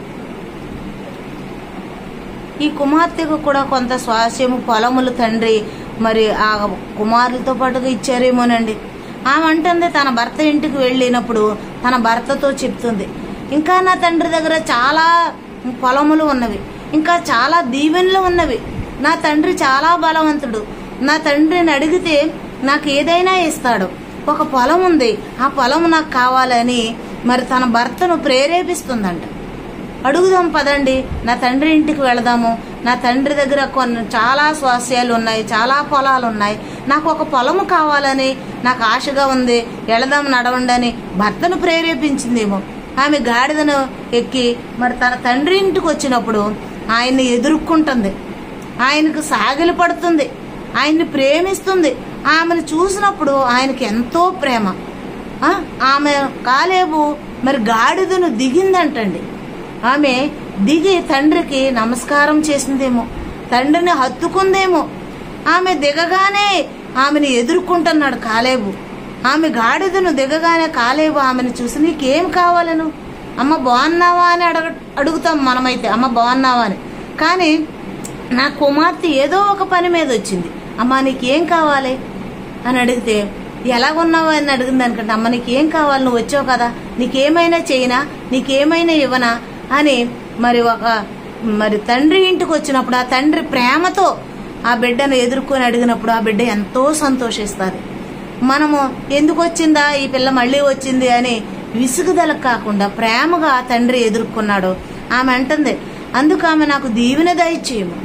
ఈ కుమార్తెకు కూడా కొంత స్వాస్యము పొలములు తండ్రి మరి ఆ కుమారులతో పాటుగా ఇచ్చారేమోనండి ఆమె అంటుంది తన భర్త ఇంటికి వెళ్ళినప్పుడు తన భర్తతో చెప్తుంది ఇంకా నా తండ్రి దగ్గర చాలా పొలములు ఉన్నవి ఇంకా చాలా దీవెనలు ఉన్నవి నా తండ్రి చాలా బలవంతుడు నా తండ్రిని అడిగితే నాకు ఏదైనా ఇస్తాడు ఒక పొలం ఉంది ఆ పొలం నాకు కావాలని మరి తన భర్తను ప్రేరేపిస్తుందంట అడుగుదాం పదండి నా తండ్రి ఇంటికి వెళదాము నా తండ్రి దగ్గర కొన్ని చాలా స్వాస్యాలు ఉన్నాయి చాలా పొలాలు ఉన్నాయి నాకు ఒక పొలము కావాలని నాకు ఆశగా ఉంది వెళదాం నడవండి అని భర్తను ప్రేరేపించిందేమో ఆమె గాడిదను ఎక్కి మరి తన తండ్రి ఇంటికి వచ్చినప్పుడు ఆయన్ని ఎదుర్కొంటుంది ఆయనకు సాగిలి పడుతుంది ఆయన్ని ప్రేమిస్తుంది ఆమెను చూసినప్పుడు ఆయనకి ఎంతో ప్రేమ ఆ, ఆమె కాలేబు మరి గాడిదను దిగిందంటండి ఆమె దిగి తండ్రికి నమస్కారం చేసిందేమో తండ్రిని హత్తుకుందేమో ఆమె దిగగానే ఆమెను ఎదుర్కొంటున్నాడు కాలేబు ఆమె గాడిదను దిగగానే కాలేబు ఆమెను చూసి నీకేం కావాలను అమ్మ బాగున్నావా అని అడగ అడుగుతాం మనమైతే అమ్మ బాగున్నావా అని కానీ నా కుమార్తె ఏదో ఒక పని మీద వచ్చింది అమ్మ నీకేం కావాలి అని అడిగితే ఎలాగున్నావా అని అడిగిన దానికంటే అమ్మ నీకేం కావాలి నువ్వు వచ్చావు కదా నీకేమైనా చేయనా నీకేమైనా ఇవ్వనా అని మరి ఒక మరి తండ్రి ఇంటికి వచ్చినప్పుడు ఆ తండ్రి ప్రేమతో ఆ బిడ్డను ఎదుర్కొని అడిగినప్పుడు ఆ బిడ్డ ఎంతో సంతోషిస్తుంది మనము ఎందుకు వచ్చిందా ఈ పిల్ల మళ్ళీ వచ్చింది అని విసుగుదల కాకుండా ప్రేమగా ఆ తండ్రి ఎదుర్కొన్నాడు ఆమె అంటుంది అందుకు ఆమె నాకు దీవెన దయచేయము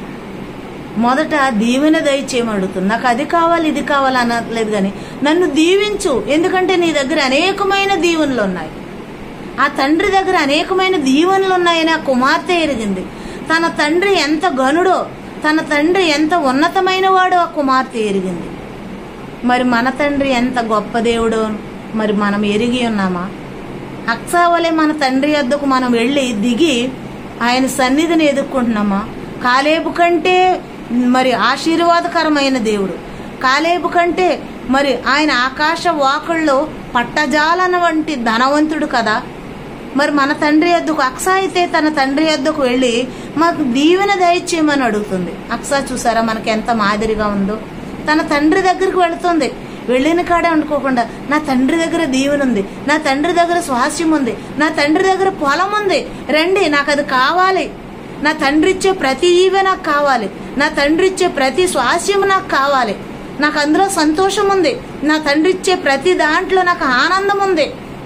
మొదట దీవెన దయచేయమని అడుగుతుంది నాకు అది కావాలి ఇది కావాలి అనట్లేదు కానీ నన్ను దీవించు ఎందుకంటే నీ దగ్గర అనేకమైన దీవెనలు ఉన్నాయి ఆ తండ్రి దగ్గర అనేకమైన దీవెనలు ఉన్నాయని ఆ కుమార్తె ఎరిగింది తన తండ్రి ఎంత గనుడో తన తండ్రి ఎంత ఉన్నతమైన వాడో ఆ కుమార్తె ఎరిగింది మరి మన తండ్రి ఎంత గొప్ప దేవుడో మరి మనం ఎరిగి ఉన్నామా అక్సావలే మన తండ్రి వద్దకు మనం వెళ్ళి దిగి ఆయన సన్నిధిని ఎదుర్కొంటున్నామా కాలేబు కంటే మరి ఆశీర్వాదకరమైన దేవుడు కాలేబు కంటే మరి ఆయన ఆకాశ వాకుల్లో పట్టజాలన వంటి ధనవంతుడు కదా మరి మన తండ్రి వద్దకు అక్సా అయితే తన తండ్రి వద్దకు వెళ్ళి మాకు దీవెన దయచేయమని అడుగుతుంది అక్సా చూసారా మనకి ఎంత మాదిరిగా ఉందో తన తండ్రి దగ్గరికి వెళుతుంది వెళ్ళిన కాడే అనుకోకుండా నా తండ్రి దగ్గర దీవెన ఉంది నా తండ్రి దగ్గర స్వాస్యం ఉంది నా తండ్రి దగ్గర పొలం ఉంది రండి నాకు అది కావాలి నా తండ్రి ఇచ్చే ప్రతి ఈవె నాకు కావాలి నా తండ్రి ఇచ్చే ప్రతి స్వాస్యం నాకు కావాలి నాకు అందులో సంతోషం ఉంది నా తండ్రి ఇచ్చే ప్రతి దాంట్లో నాకు ఆనందం ఉంది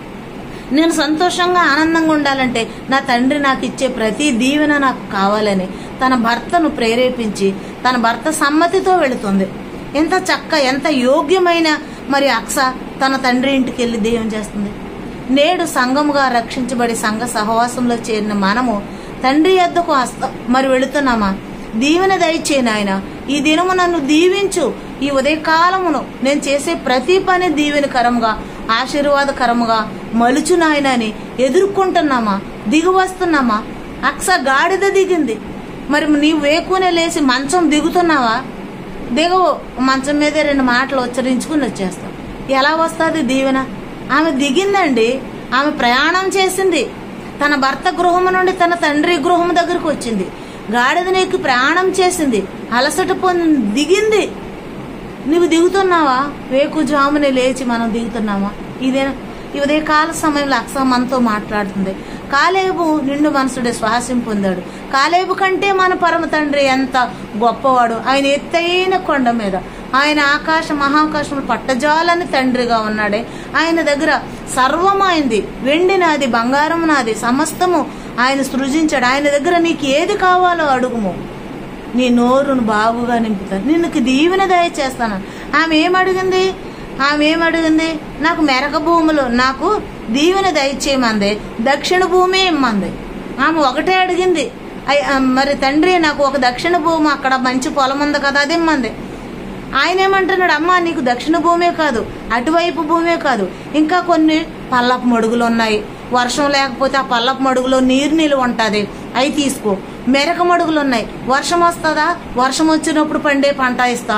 నేను సంతోషంగా ఆనందంగా ఉండాలంటే నా తండ్రి నాకు ఇచ్చే ప్రతి దీవెన నాకు కావాలని తన భర్తను ప్రేరేపించి తన భర్త సమ్మతితో వెళుతుంది ఎంత చక్క ఎంత యోగ్యమైన మరి అక్స తన తండ్రి ఇంటికి వెళ్ళి దేవం చేస్తుంది నేడు సంఘముగా రక్షించబడి సంఘ సహవాసంలో చేరిన మనము తండ్రి యొద్దకు హస్త మరి వెళుతున్నామా దీవెన దయచేయను ఆయన ఈ దినము నన్ను దీవించు ఈ ఉదయకాలమును నేను చేసే ప్రతి పని దీవెనకరంగా ఆశీర్వాదకరముగా మలుచు నాయన అని ఎదుర్కొంటున్నామా దిగి వస్తున్నామా అక్స గాడిద దిగింది మరి నీవు వేకునే లేచి మంచం దిగుతున్నావా దిగవు మంచం మీదే రెండు మాటలు ఉచ్చరించుకుని వచ్చేస్తాం ఎలా వస్తుంది దీవెన ఆమె దిగిందండి ఆమె ప్రయాణం చేసింది తన భర్త గృహము నుండి తన తండ్రి గృహం దగ్గరకు వచ్చింది గాడిదని ఎక్కి ప్రయాణం చేసింది అలసట పొంది దిగింది నువ్వు దిగుతున్నావా వేకుజామునే లేచి మనం దిగుతున్నావా ఇదే ఈ ఉదయకాల సమయంలో అక్సా మనతో మాట్లాడుతుంది కాలేబు నిండు మనసుడే శ్వాసం పొందాడు కాలేబు కంటే మన పరమ తండ్రి ఎంత గొప్పవాడు ఆయన ఎత్తైన కొండ మీద ఆయన ఆకాశ మహాకాశములు పట్టజాలని తండ్రిగా ఉన్నాడే ఆయన దగ్గర సర్వం అయింది వెండి నాది బంగారం నాది సమస్తము ఆయన సృజించాడు ఆయన దగ్గర నీకు ఏది కావాలో అడుగుము నీ నోరును బాగుగా నింపుతాను నిన్నుకి దీవెన దయచేస్తాను ఆమె ఏం అడిగింది ఆమె ఏం అడిగింది నాకు మెరక భూములు నాకు దీవెన దయచేయమంది దక్షిణ భూమి ఇమ్మంది ఆమె ఒకటే అడిగింది అయ్- ఆ, మరి తండ్రి నాకు ఒక దక్షిణ భూమి అక్కడ మంచి పొలం ఉంది కదా అది ఇమ్మంది ఆయన ఏమంటున్నాడు అమ్మా నీకు దక్షిణ భూమే కాదు అటువైపు భూమే కాదు ఇంకా కొన్ని పల్లపు మడుగులు ఉన్నాయి వర్షం లేకపోతే ఆ పల్లపు మడుగులో నీరు నిలువ ఉంటుంది అవి తీసుకో మెరక మడుగులు ఉన్నాయి వర్షం వస్తుందా వర్షం వచ్చినప్పుడు పండే పంట ఇస్తాను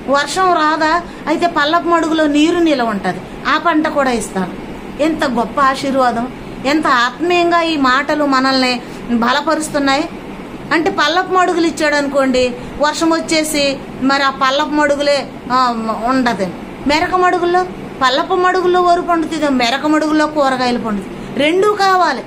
వర్షం రాదా అయితే పల్లపు మడుగులో నీరు నిలవ ఉంటుంది ఆ పంట కూడా ఇస్తాను ఎంత గొప్ప ఆశీర్వాదం ఎంత ఆత్మీయంగా ఈ మాటలు మనల్ని బలపరుస్తున్నాయి అంటే పల్లపు మడుగులు ఇచ్చాడు అనుకోండి వర్షం వచ్చేసి మరి ఆ పల్లపు మడుగులే ఆ, ఉండదు మెరక మడుగుల్లో పల్లపు మడుగుల్లో వరి పండుతుంది మెరక మడుగుల్లో కూరగాయలు పండుతుంది రెండూ కావాలి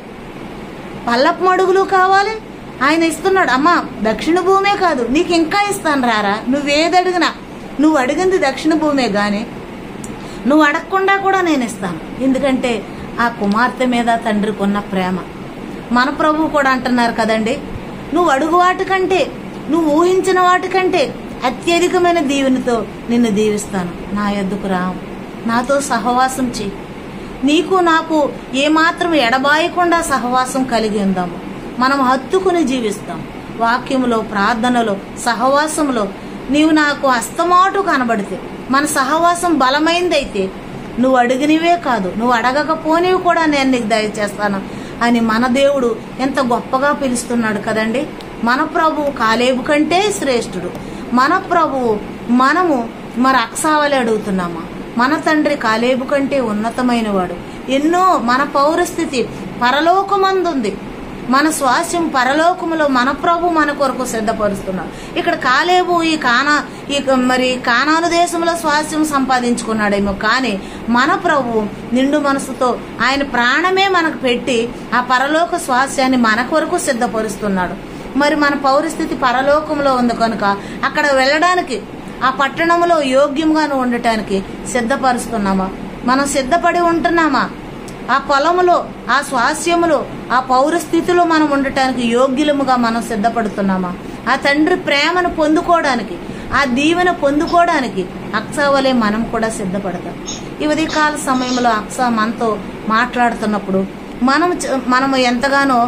పల్లపు మడుగులు కావాలి ఆయన ఇస్తున్నాడు అమ్మా దక్షిణ భూమే కాదు నీకు ఇంకా ఇస్తాను రారా నువ్వేది అడిగినా నువ్వు అడిగింది దక్షిణ భూమే కానీ నువ్వు అడగకుండా కూడా నేను ఇస్తాను ఎందుకంటే ఆ కుమార్తె మీద తండ్రికి ఉన్న ప్రేమ మన ప్రభువు కూడా అంటున్నారు కదండి నువ్వు అడుగు వాటికంటే నువ్వు ఊహించిన వాటికంటే అత్యధికమైన దీవెనతో నిన్ను దీవిస్తాను నా ఎద్దుకు రా నాతో సహవాసం చెయ్యి నీకు నాకు ఏమాత్రం ఎడబాయకుండా సహవాసం కలిగి ఉందాము మనం హత్తుకుని జీవిస్తాం వాక్యములో ప్రార్థనలో సహవాసంలో నీవు నాకు అస్తమాటు కనబడితే మన సహవాసం బలమైందైతే నువ్వు అడిగినవే కాదు నువ్వు అడగకపోనివి కూడా నేను నీకు దయచేస్తాను అని మన దేవుడు ఎంత గొప్పగా పిలుస్తున్నాడు కదండి మన ప్రభువు కాలేబు కంటే శ్రేష్ఠుడు మన ప్రభువు మనము మరి అక్సావలి అడుగుతున్నామా మన తండ్రి కాలేబు కంటే ఉన్నతమైన వాడు ఎన్నో మన పౌరస్థితి పరలోకమందుంది మన స్వాస్యం పరలోకములో మన ప్రభు మన కొరకు సిద్ధపరుస్తున్నాడు ఇక్కడ కాలేబు ఈ కానా ఈ మరి కానాను దేశంలో స్వాస్యం సంపాదించుకున్నాడేమో కానీ మన ప్రభు నిండు మనసుతో ఆయన ప్రాణమే మనకు పెట్టి ఆ పరలోక స్వాస్యాన్ని మన కొరకు సిద్ధపరుస్తున్నాడు మరి మన పౌరస్థితి పరలోకంలో ఉంది కనుక అక్కడ వెళ్ళడానికి ఆ పట్టణంలో యోగ్యంగాను ఉండటానికి సిద్ధపరుస్తున్నామా మనం సిద్ధపడి ఉంటున్నామా ఆ పొలములో ఆ స్వాస్యములో ఆ పౌరస్థితిలో మనం ఉండటానికి యోగ్యులముగా మనం సిద్ధపడుతున్నామా ఆ తండ్రి ప్రేమను పొందుకోవడానికి ఆ దీవెన పొందుకోవడానికి అక్సావలే మనం కూడా సిద్ధపడతాం ఈ ఉదయకాల సమయంలో అక్సా మనతో మాట్లాడుతున్నప్పుడు మనం చ- మనం ఎంతగానో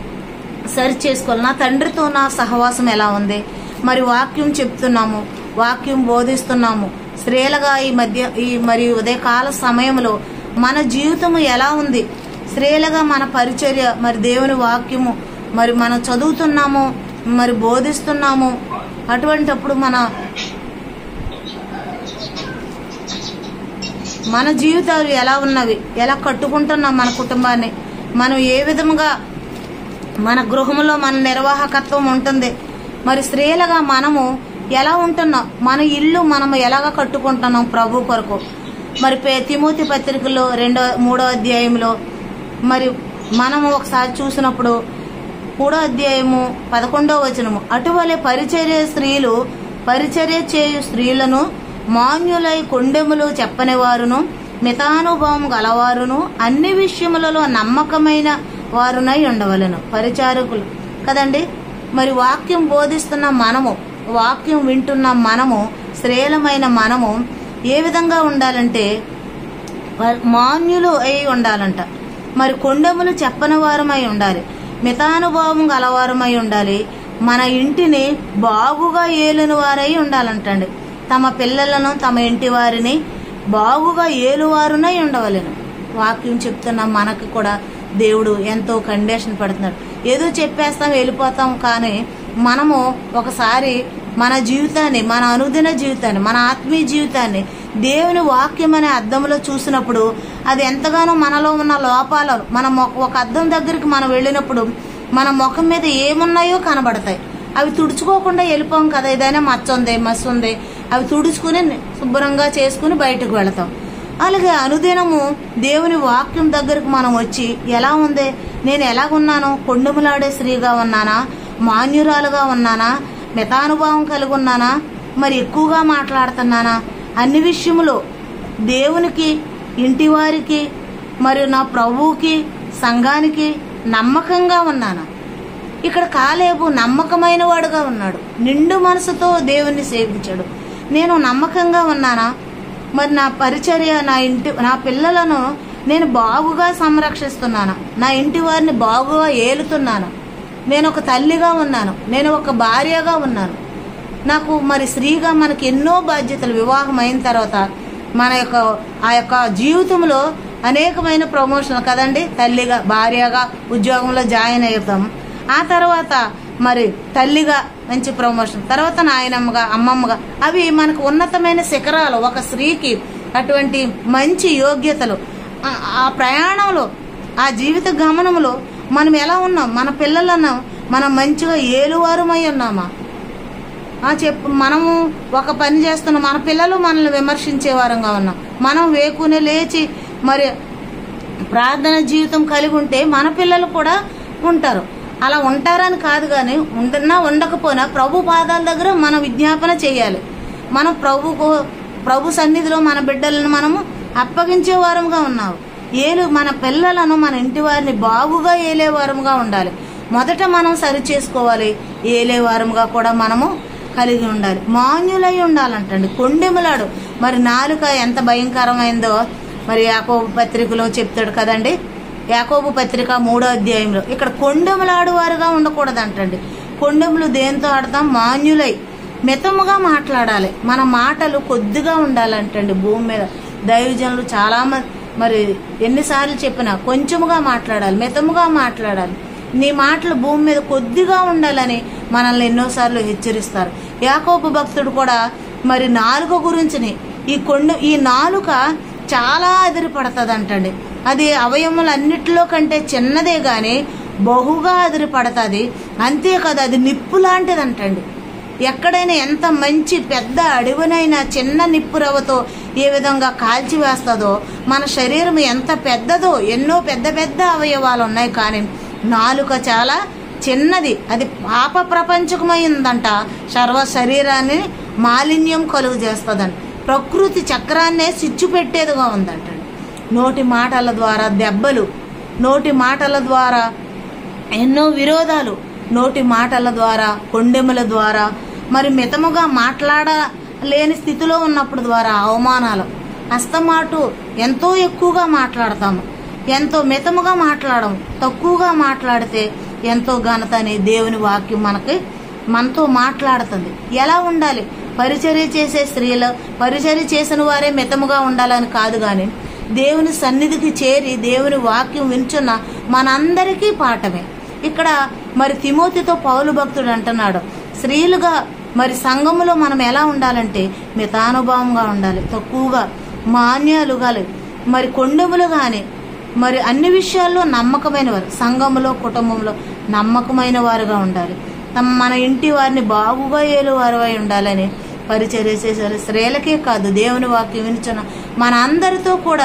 సరి చేసుకోవాలి నా తండ్రితో నా సహవాసం ఎలా ఉంది మరి వాక్యం చెప్తున్నాము వాక్యం బోధిస్తున్నాము స్త్రీలుగా ఈ మధ్య ఈ మరి ఉదయకాల సమయంలో మన జీవితము ఎలా ఉంది స్త్రీలుగా మన పరిచర్య మరి దేవుని వాక్యము మరి మనం చదువుతున్నాము మరి బోధిస్తున్నాము అటువంటప్పుడు మన మన జీవితాలు ఎలా ఉన్నవి ఎలా కట్టుకుంటున్నాం మన కుటుంబాన్ని మనం ఏ విధముగా మన గృహంలో మన నిర్వాహకత్వం ఉంటుంది మరి స్త్రీలుగా మనము ఎలా ఉంటున్నాం మన ఇల్లు మనము ఎలాగ కట్టుకుంటున్నాం ప్రభు కొరకు మరి పే- తిమోతి పత్రికలో రెండో మూడో అధ్యాయంలో మరి మనము ఒకసారి చూసినప్పుడు మూడో అధ్యాయము పదకొండో వచనము అటువలే పరిచర్య స్త్రీలు పరిచర్య చేయు స్త్రీలను మాన్యులై కొండెములు చెప్పని వారును మితానుభవం గలవారును అన్ని విషయములలో నమ్మకమైన వారునై ఉండవలను పరిచారకులు కదండి మరి వాక్యం బోధిస్తున్న మనము వాక్యం వింటున్న మనము శ్రేలమైన మనము ఏ విధంగా ఉండాలంటే వా- మాన్యులు అయి ఉండాలంట మరి కొండెములు చెప్పని వారమై ఉండాలి మితానుభవం గలవారమై ఉండాలి మన ఇంటిని బాగుగా ఏలిన వారై ఉండాలంటండి తమ పిల్లలను తమ ఇంటి వారిని బాగుగా ఏలువారునై ఉండవలెను వాక్యం చెప్తున్న మనకి కూడా దేవుడు ఎంతో కండిషన్ పెడుతున్నాడు ఏదో చెప్పేస్తాం వెళ్ళిపోతాం కానీ మనము ఒకసారి మన జీవితాన్ని మన అనుదిన జీవితాన్ని మన ఆత్మీయ జీవితాన్ని దేవుని వాక్యం అనే అద్దంలో చూసినప్పుడు అది ఎంతగానో మనలో ఉన్న లోపాలను మన మొ- ఒక అద్దం దగ్గరికి మనం వెళ్ళినప్పుడు మన ముఖం మీద ఏమున్నాయో కనబడతాయి అవి తుడుచుకోకుండా వెళ్ళిపోం కదా ఏదైనా మచ్చ ఉంది మస్సు ఉంది అవి తుడుచుకుని శుభ్రంగా చేసుకుని బయటకు వెళతాం అలాగే అనుదినము దేవుని వాక్యం దగ్గరకు మనం వచ్చి ఎలా ఉంది నేను ఎలాగున్నాను కొండములాడే స్త్రీగా ఉన్నానా మాన్యురాలుగా ఉన్నానా మితానుభావం కలిగి ఉన్నానా మరి ఎక్కువగా మాట్లాడుతున్నానా అన్ని విషయములో దేవునికి ఇంటి వారికి మరియు నా ప్రభువుకి సంఘానికి నమ్మకంగా ఉన్నానా ఇక్కడ కాలేబు నమ్మకమైన వాడుగా ఉన్నాడు నిండు మనసుతో దేవుణ్ణి సేవించాడు నేను నమ్మకంగా ఉన్నానా మరి నా పరిచర్య నా ఇంటి నా పిల్లలను నేను బాగుగా సంరక్షిస్తున్నాను నా ఇంటి వారిని బాగుగా ఏలుతున్నాను నేను ఒక తల్లిగా ఉన్నాను నేను ఒక భార్యగా ఉన్నాను నాకు మరి స్త్రీగా మనకి ఎన్నో బాధ్యతలు వివాహం అయిన తర్వాత మన యొక్క ఆ యొక్క జీవితంలో అనేకమైన ప్రమోషన్ కదండి తల్లిగా భార్యగా ఉద్యోగంలో జాయిన్ అవుతాం ఆ తర్వాత మరి తల్లిగా మంచి ప్రమోషన్ తర్వాత నాయనమ్మగా అమ్మమ్మగా అవి మనకు ఉన్నతమైన శిఖరాలు ఒక స్త్రీకి అటువంటి మంచి యోగ్యతలు ఆ- ఆ ప్రయాణంలో ఆ జీవిత గమనంలో మనం ఎలా ఉన్నాం మన పిల్లలను మనం మంచిగా ఏలువారమై ఉన్నామా ఆ చెప్పు మనము ఒక పని చేస్తున్నాం మన పిల్లలు మనల్ని విమర్శించే వారంగా ఉన్నాం మనం వేకునే లేచి మరి ప్రార్థన జీవితం కలిగి ఉంటే మన పిల్లలు కూడా ఉంటారు అలా ఉంటారని కాదు కానీ ఉండన్నా ఉండకపోయినా ప్రభు పాదాల దగ్గర మనం విజ్ఞాపన చేయాలి మనం ప్రభుకు ప్రభు సన్నిధిలో మన బిడ్డలను మనము అప్పగించే వారంగా ఉన్నాము ఏలు మన పిల్లలను మన ఇంటి వారిని బాగుగా ఏలే వారంగా ఉండాలి మొదట మనం సరి చేసుకోవాలి ఏలే వారంగా కూడా మనము కలిగి ఉండాలి మాన్యులై ఉండాలంటండి కొండెములాడు మరి నాలుక ఎంత భయంకరమైందో మరి యాకోబు పత్రికలో చెప్తాడు కదండి యాకోబు పత్రిక మూడో అధ్యాయంలో ఇక్కడ కొండెములాడు వారుగా ఉండకూడదంటండి కొండెములు దేంతో ఆడతాం మాన్యులై మితముగా మాట్లాడాలి మన మాటలు కొద్దిగా ఉండాలంటండి భూమి మీద దైవజనులు చాలా మంది మరి ఎన్నిసార్లు చెప్పినా కొంచెముగా మాట్లాడాలి మితముగా మాట్లాడాలి నీ మాటలు భూమి మీద కొద్దిగా ఉండాలని మనల్ని ఎన్నోసార్లు హెచ్చరిస్తారు యాకోబు భక్తుడు కూడా మరి నాలుక గురించిని ఈ కొండ ఈ నాలుక చాలా ఎదిరిపడుతుంది అంటండి అది అవయములన్నిటిలో కంటే చిన్నదే గాని బహుగా ఎదిరిపడుతుంది అంతేకాదు అది నిప్పు లాంటిదంటండి ఎక్కడైనా ఎంత మంచి పెద్ద అడవినైనా చిన్న నిప్పు రవ్వతో ఏ విధంగా కాల్చివేస్తుందో మన శరీరం ఎంత పెద్దదో ఎన్నో పెద్ద పెద్ద అవయవాలు ఉన్నాయి కానీ నాలుక చాలా చిన్నది అది పాప ప్రపంచకమైందంట సర్వ శరీరాన్ని మాలిన్యం కలుగు చేస్తుందంట ప్రకృతి చక్రాన్నే సిచ్చు పెట్టేదిగా ఉందంట నోటి మాటల ద్వారా దెబ్బలు నోటి మాటల ద్వారా ఎన్నో విరోధాలు నోటి మాటల ద్వారా కొండెముల ద్వారా మరి మితముగా మాట్లాడలేని స్థితిలో ఉన్నప్పుడు ద్వారా అవమానాలు హస్తమాటు ఎంతో ఎక్కువగా మాట్లాడతాము ఎంతో మితముగా మాట్లాడము తక్కువగా మాట్లాడితే ఎంతో ఘనత అని దేవుని వాక్యం మనకి మనతో మాట్లాడుతుంది ఎలా ఉండాలి పరిచర్య చేసే స్త్రీలు పరిచర్య చేసిన వారే మితముగా ఉండాలని కాదు కానీ దేవుని సన్నిధికి చేరి దేవుని వాక్యం వింటున్న మనందరికీ పాఠమే ఇక్కడ మరి తిమోతితో పౌలు భక్తుడు అంటున్నాడు స్త్రీలుగా మరి సంఘములో మనం ఎలా ఉండాలంటే మితానుభావంగా ఉండాలి తక్కువగా మాన్యాలుగా మరి కొండములు కానీ మరి అన్ని విషయాల్లో నమ్మకమైన వారు సంఘములో కుటుంబంలో నమ్మకమైన వారుగా ఉండాలి తమ మన ఇంటి వారిని బాగుగా ఏలు వారై ఉండాలని పరిచర్య చేసే స్త్రీలకే కాదు దేవుని వాక్యం వినిచున్న మన అందరితో కూడా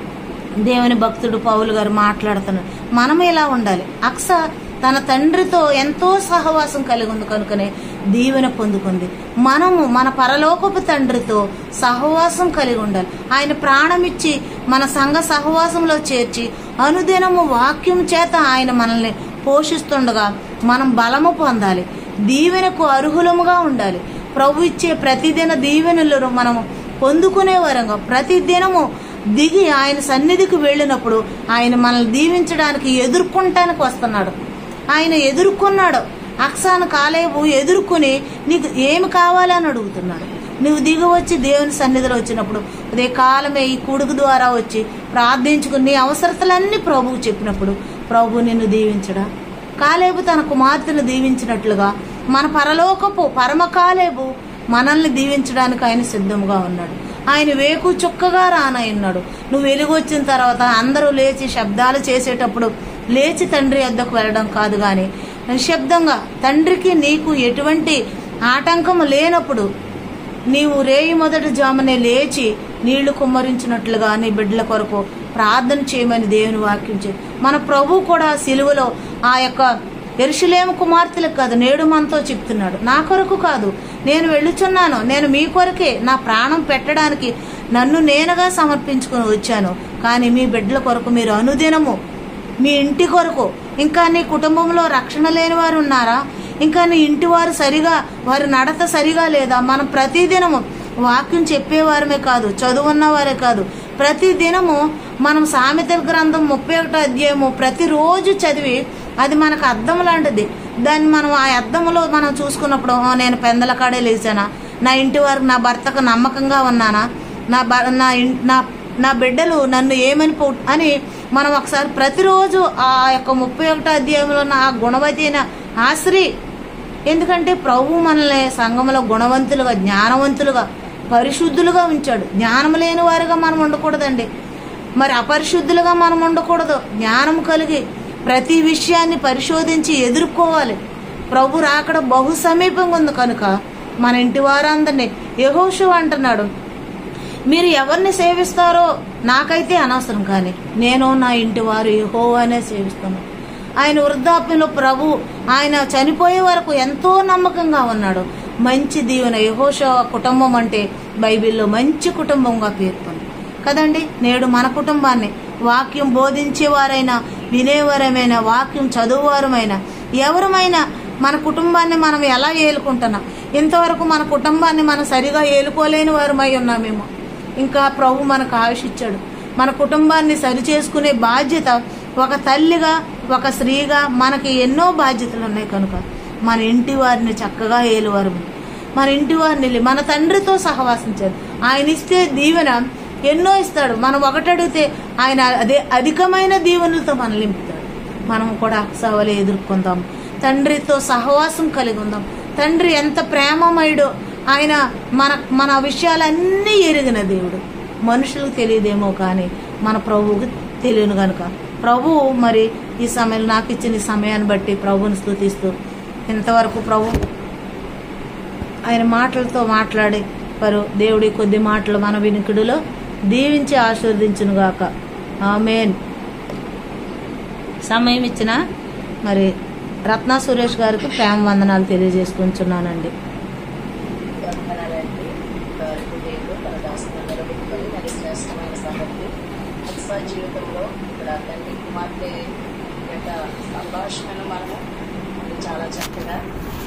దేవుని భక్తుడు పౌలు గారు మాట్లాడుతున్నారు మనం ఎలా ఉండాలి అక్స తన తండ్రితో ఎంతో సహవాసం కలిగి ఉంది కనుకనే దీవెన పొందుకుంది మనము మన పరలోకపు తండ్రితో సహవాసం కలిగి ఉండాలి ఆయన ప్రాణమిచ్చి మన సంఘ సహవాసంలో చేర్చి అనుదినము వాక్యం చేత ఆయన మనల్ని పోషిస్తుండగా మనం బలము పొందాలి దీవెనకు అర్హులముగా ఉండాలి ప్రభు ఇచ్చే ప్రతిదిన దీవెనలను మనము పొందుకునే వరంగా ప్రతిదినము దిగి ఆయన సన్నిధికి వెళ్ళినప్పుడు ఆయన మనల్ని దీవించడానికి ఎదుర్కొంటానికి వస్తున్నాడు ఆయన ఎదుర్కొన్నాడు అక్సాను కాలేబు ఎదుర్కొని నీకు ఏమి కావాలని అడుగుతున్నాడు నువ్వు దిగి వచ్చి దేవుని సన్నిధిలో వచ్చినప్పుడు అదే కాలమే ఈ కొడుకు ద్వారా వచ్చి ప్రార్థించుకుని నీ అవసరతలన్నీ ప్రభువు చెప్పినప్పుడు ప్రభు నిన్ను దీవించడా కాలేబు తన కుమార్తెను దీవించినట్లుగా మన పరలోకపు పరమ కాలేబు మనల్ని దీవించడానికి ఆయన సిద్ధముగా ఉన్నాడు ఆయన వేకు చుక్కగా రానయ్యున్నాడు నువ్వు వెలుగు వచ్చిన తర్వాత అందరూ లేచి శబ్దాలు చేసేటప్పుడు లేచి తండ్రి వద్దకు వెళ్ళడం కాదు కానీ నిశ్శబ్దంగా తండ్రికి నీకు ఎటువంటి ఆటంకం లేనప్పుడు నీవు రేయి మొదటి జామునే లేచి నీళ్లు కుమ్మరించినట్లుగా నీ బిడ్డల కొరకు ప్రార్థన చేయమని దేవుని వాక్యం చే మన ప్రభు కూడా సిలువలో ఆ యొక్క ఎరుషులేము కుమార్తెలకు కాదు నేడు మనతో చెప్తున్నాడు నా కొరకు కాదు నేను వెళ్ళుచున్నాను నేను మీ కొరకే నా ప్రాణం పెట్టడానికి నన్ను నేనుగా సమర్పించుకుని వచ్చాను కానీ మీ బిడ్డల కొరకు మీరు అనుదినము మీ ఇంటి కొరకు ఇంకా నీ కుటుంబంలో రక్షణ లేని వారు ఉన్నారా ఇంకా నీ ఇంటి వారు సరిగా వారి నడత సరిగా లేదా మనం ప్రతిదినము వాక్యం చెప్పేవారమే కాదు చదువున్న వారే కాదు ప్రతి దినము మనం సామెతల గ్రంథం ముప్పై ఒకటో అధ్యాయము ప్రతిరోజు చదివి అది మనకు అద్దం లాంటిది దాన్ని మనం ఆ అద్దంలో మనం చూసుకున్నప్పుడు "ఓ, నేను పెందల కాడే లేచానా నా ఇంటి వారికి నా భర్తకు నమ్మకంగా ఉన్నానా నా భ- నా ఇన్- నా నా బిడ్డలు నన్ను ఏమని పో అని మనం ఒకసారి ప్రతిరోజు ఆ యొక్క ముప్పై ఒకటో అధ్యాయంలో ఉన్న ఆ గుణవతి అయిన ఆ స్త్రీ ఎందుకంటే ప్రభు మనల్ని సంఘంలో గుణవంతులుగా జ్ఞానవంతులుగా పరిశుద్ధులుగా ఉంచాడు జ్ఞానం లేని వారుగా మనం ఉండకూడదండి మరి అపరిశుద్ధులుగా మనం ఉండకూడదు జ్ఞానం కలిగి ప్రతి విషయాన్ని పరిశోధించి ఎదుర్కోవాలి ప్రభు రాకడ బహు సమీపంగా ఉంది కనుక మన ఇంటి వారందరినీ యహోషు అంటున్నాడు మీరు ఎవరిని సేవిస్తారో నాకైతే అనవసరం కానీ నేను నా ఇంటి వారు యెహోవానే సేవిస్తాను ఆయన వృద్ధాప్యంలో ప్రభు ఆయన చనిపోయే వరకు ఎంతో నమ్మకంగా ఉన్నాడు మంచి దీవెన యహోష కుటుంబం అంటే బైబిల్లో మంచి కుటుంబంగా పేర్కొంది కదండి నేడు మన కుటుంబాన్ని వాక్యం బోధించేవారైనా వినేవారమైనా వాక్యం చదువువారమైనా ఎవరమైనా మన కుటుంబాన్ని మనం ఎలా ఏలుకుంటున్నాం ఇంతవరకు మన కుటుంబాన్ని మనం సరిగా ఏలుకోలేని వారమై ఉన్నామేమో ఇంకా ప్రభు మనకు ఆయుష్ ఇచ్చాడు మన కుటుంబాన్ని సరి చేసుకునే బాధ్యత ఒక తల్లిగా ఒక స్త్రీగా మనకి ఎన్నో బాధ్యతలు ఉన్నాయి కనుక మన ఇంటి వారిని చక్కగా ఏలువారు మన ఇంటి వారిని మన తండ్రితో సహవాసించారు ఆయన ఇస్తే దీవెన ఎన్నో ఇస్తాడు మనం ఒకటడిగితే ఆయన అదే అధికమైన దీవెనలతో మనల్ని నింపుతాడు మనం కూడా సవాలు ఎదుర్కొందాం తండ్రితో సహవాసం కలిగి ఉందాం తండ్రి ఎంత ప్రేమమయుడో ఆయన మన మన విషయాలన్నీ ఎరిగిన దేవుడు మనుషులకు తెలియదేమో కానీ మన ప్రభువుకి తెలియను కనుక ప్రభువు మరి ఈ సమయంలో నాకు ఇచ్చిన ఈ సమయాన్ని బట్టి ప్రభువుని స్థుతిస్తూ ఇంతవరకు ప్రభు ఆయన మాటలతో మాట్లాడి వారు దేవుడి కొద్ది మాటలు మన వినికిడిలో దీవించి ఆశీర్వదించును గాక ఆమెన్ సమయం ఇచ్చిన మరి రత్నా సురేష్ గారికి ప్రేమ వందనాలు తెలియజేసుకుంటున్నానండి వందనాలండి ఇంతవరకు దేవుడు తన దాసులను నిలబెట్టుకొని మరి శ్రేష్టమైన సంగతి ఉత్సవ జీవితంలో ఇక్కడ తండ్రి కుమార్తె యొక్క సంభాషణను మనము చాలా చక్కగా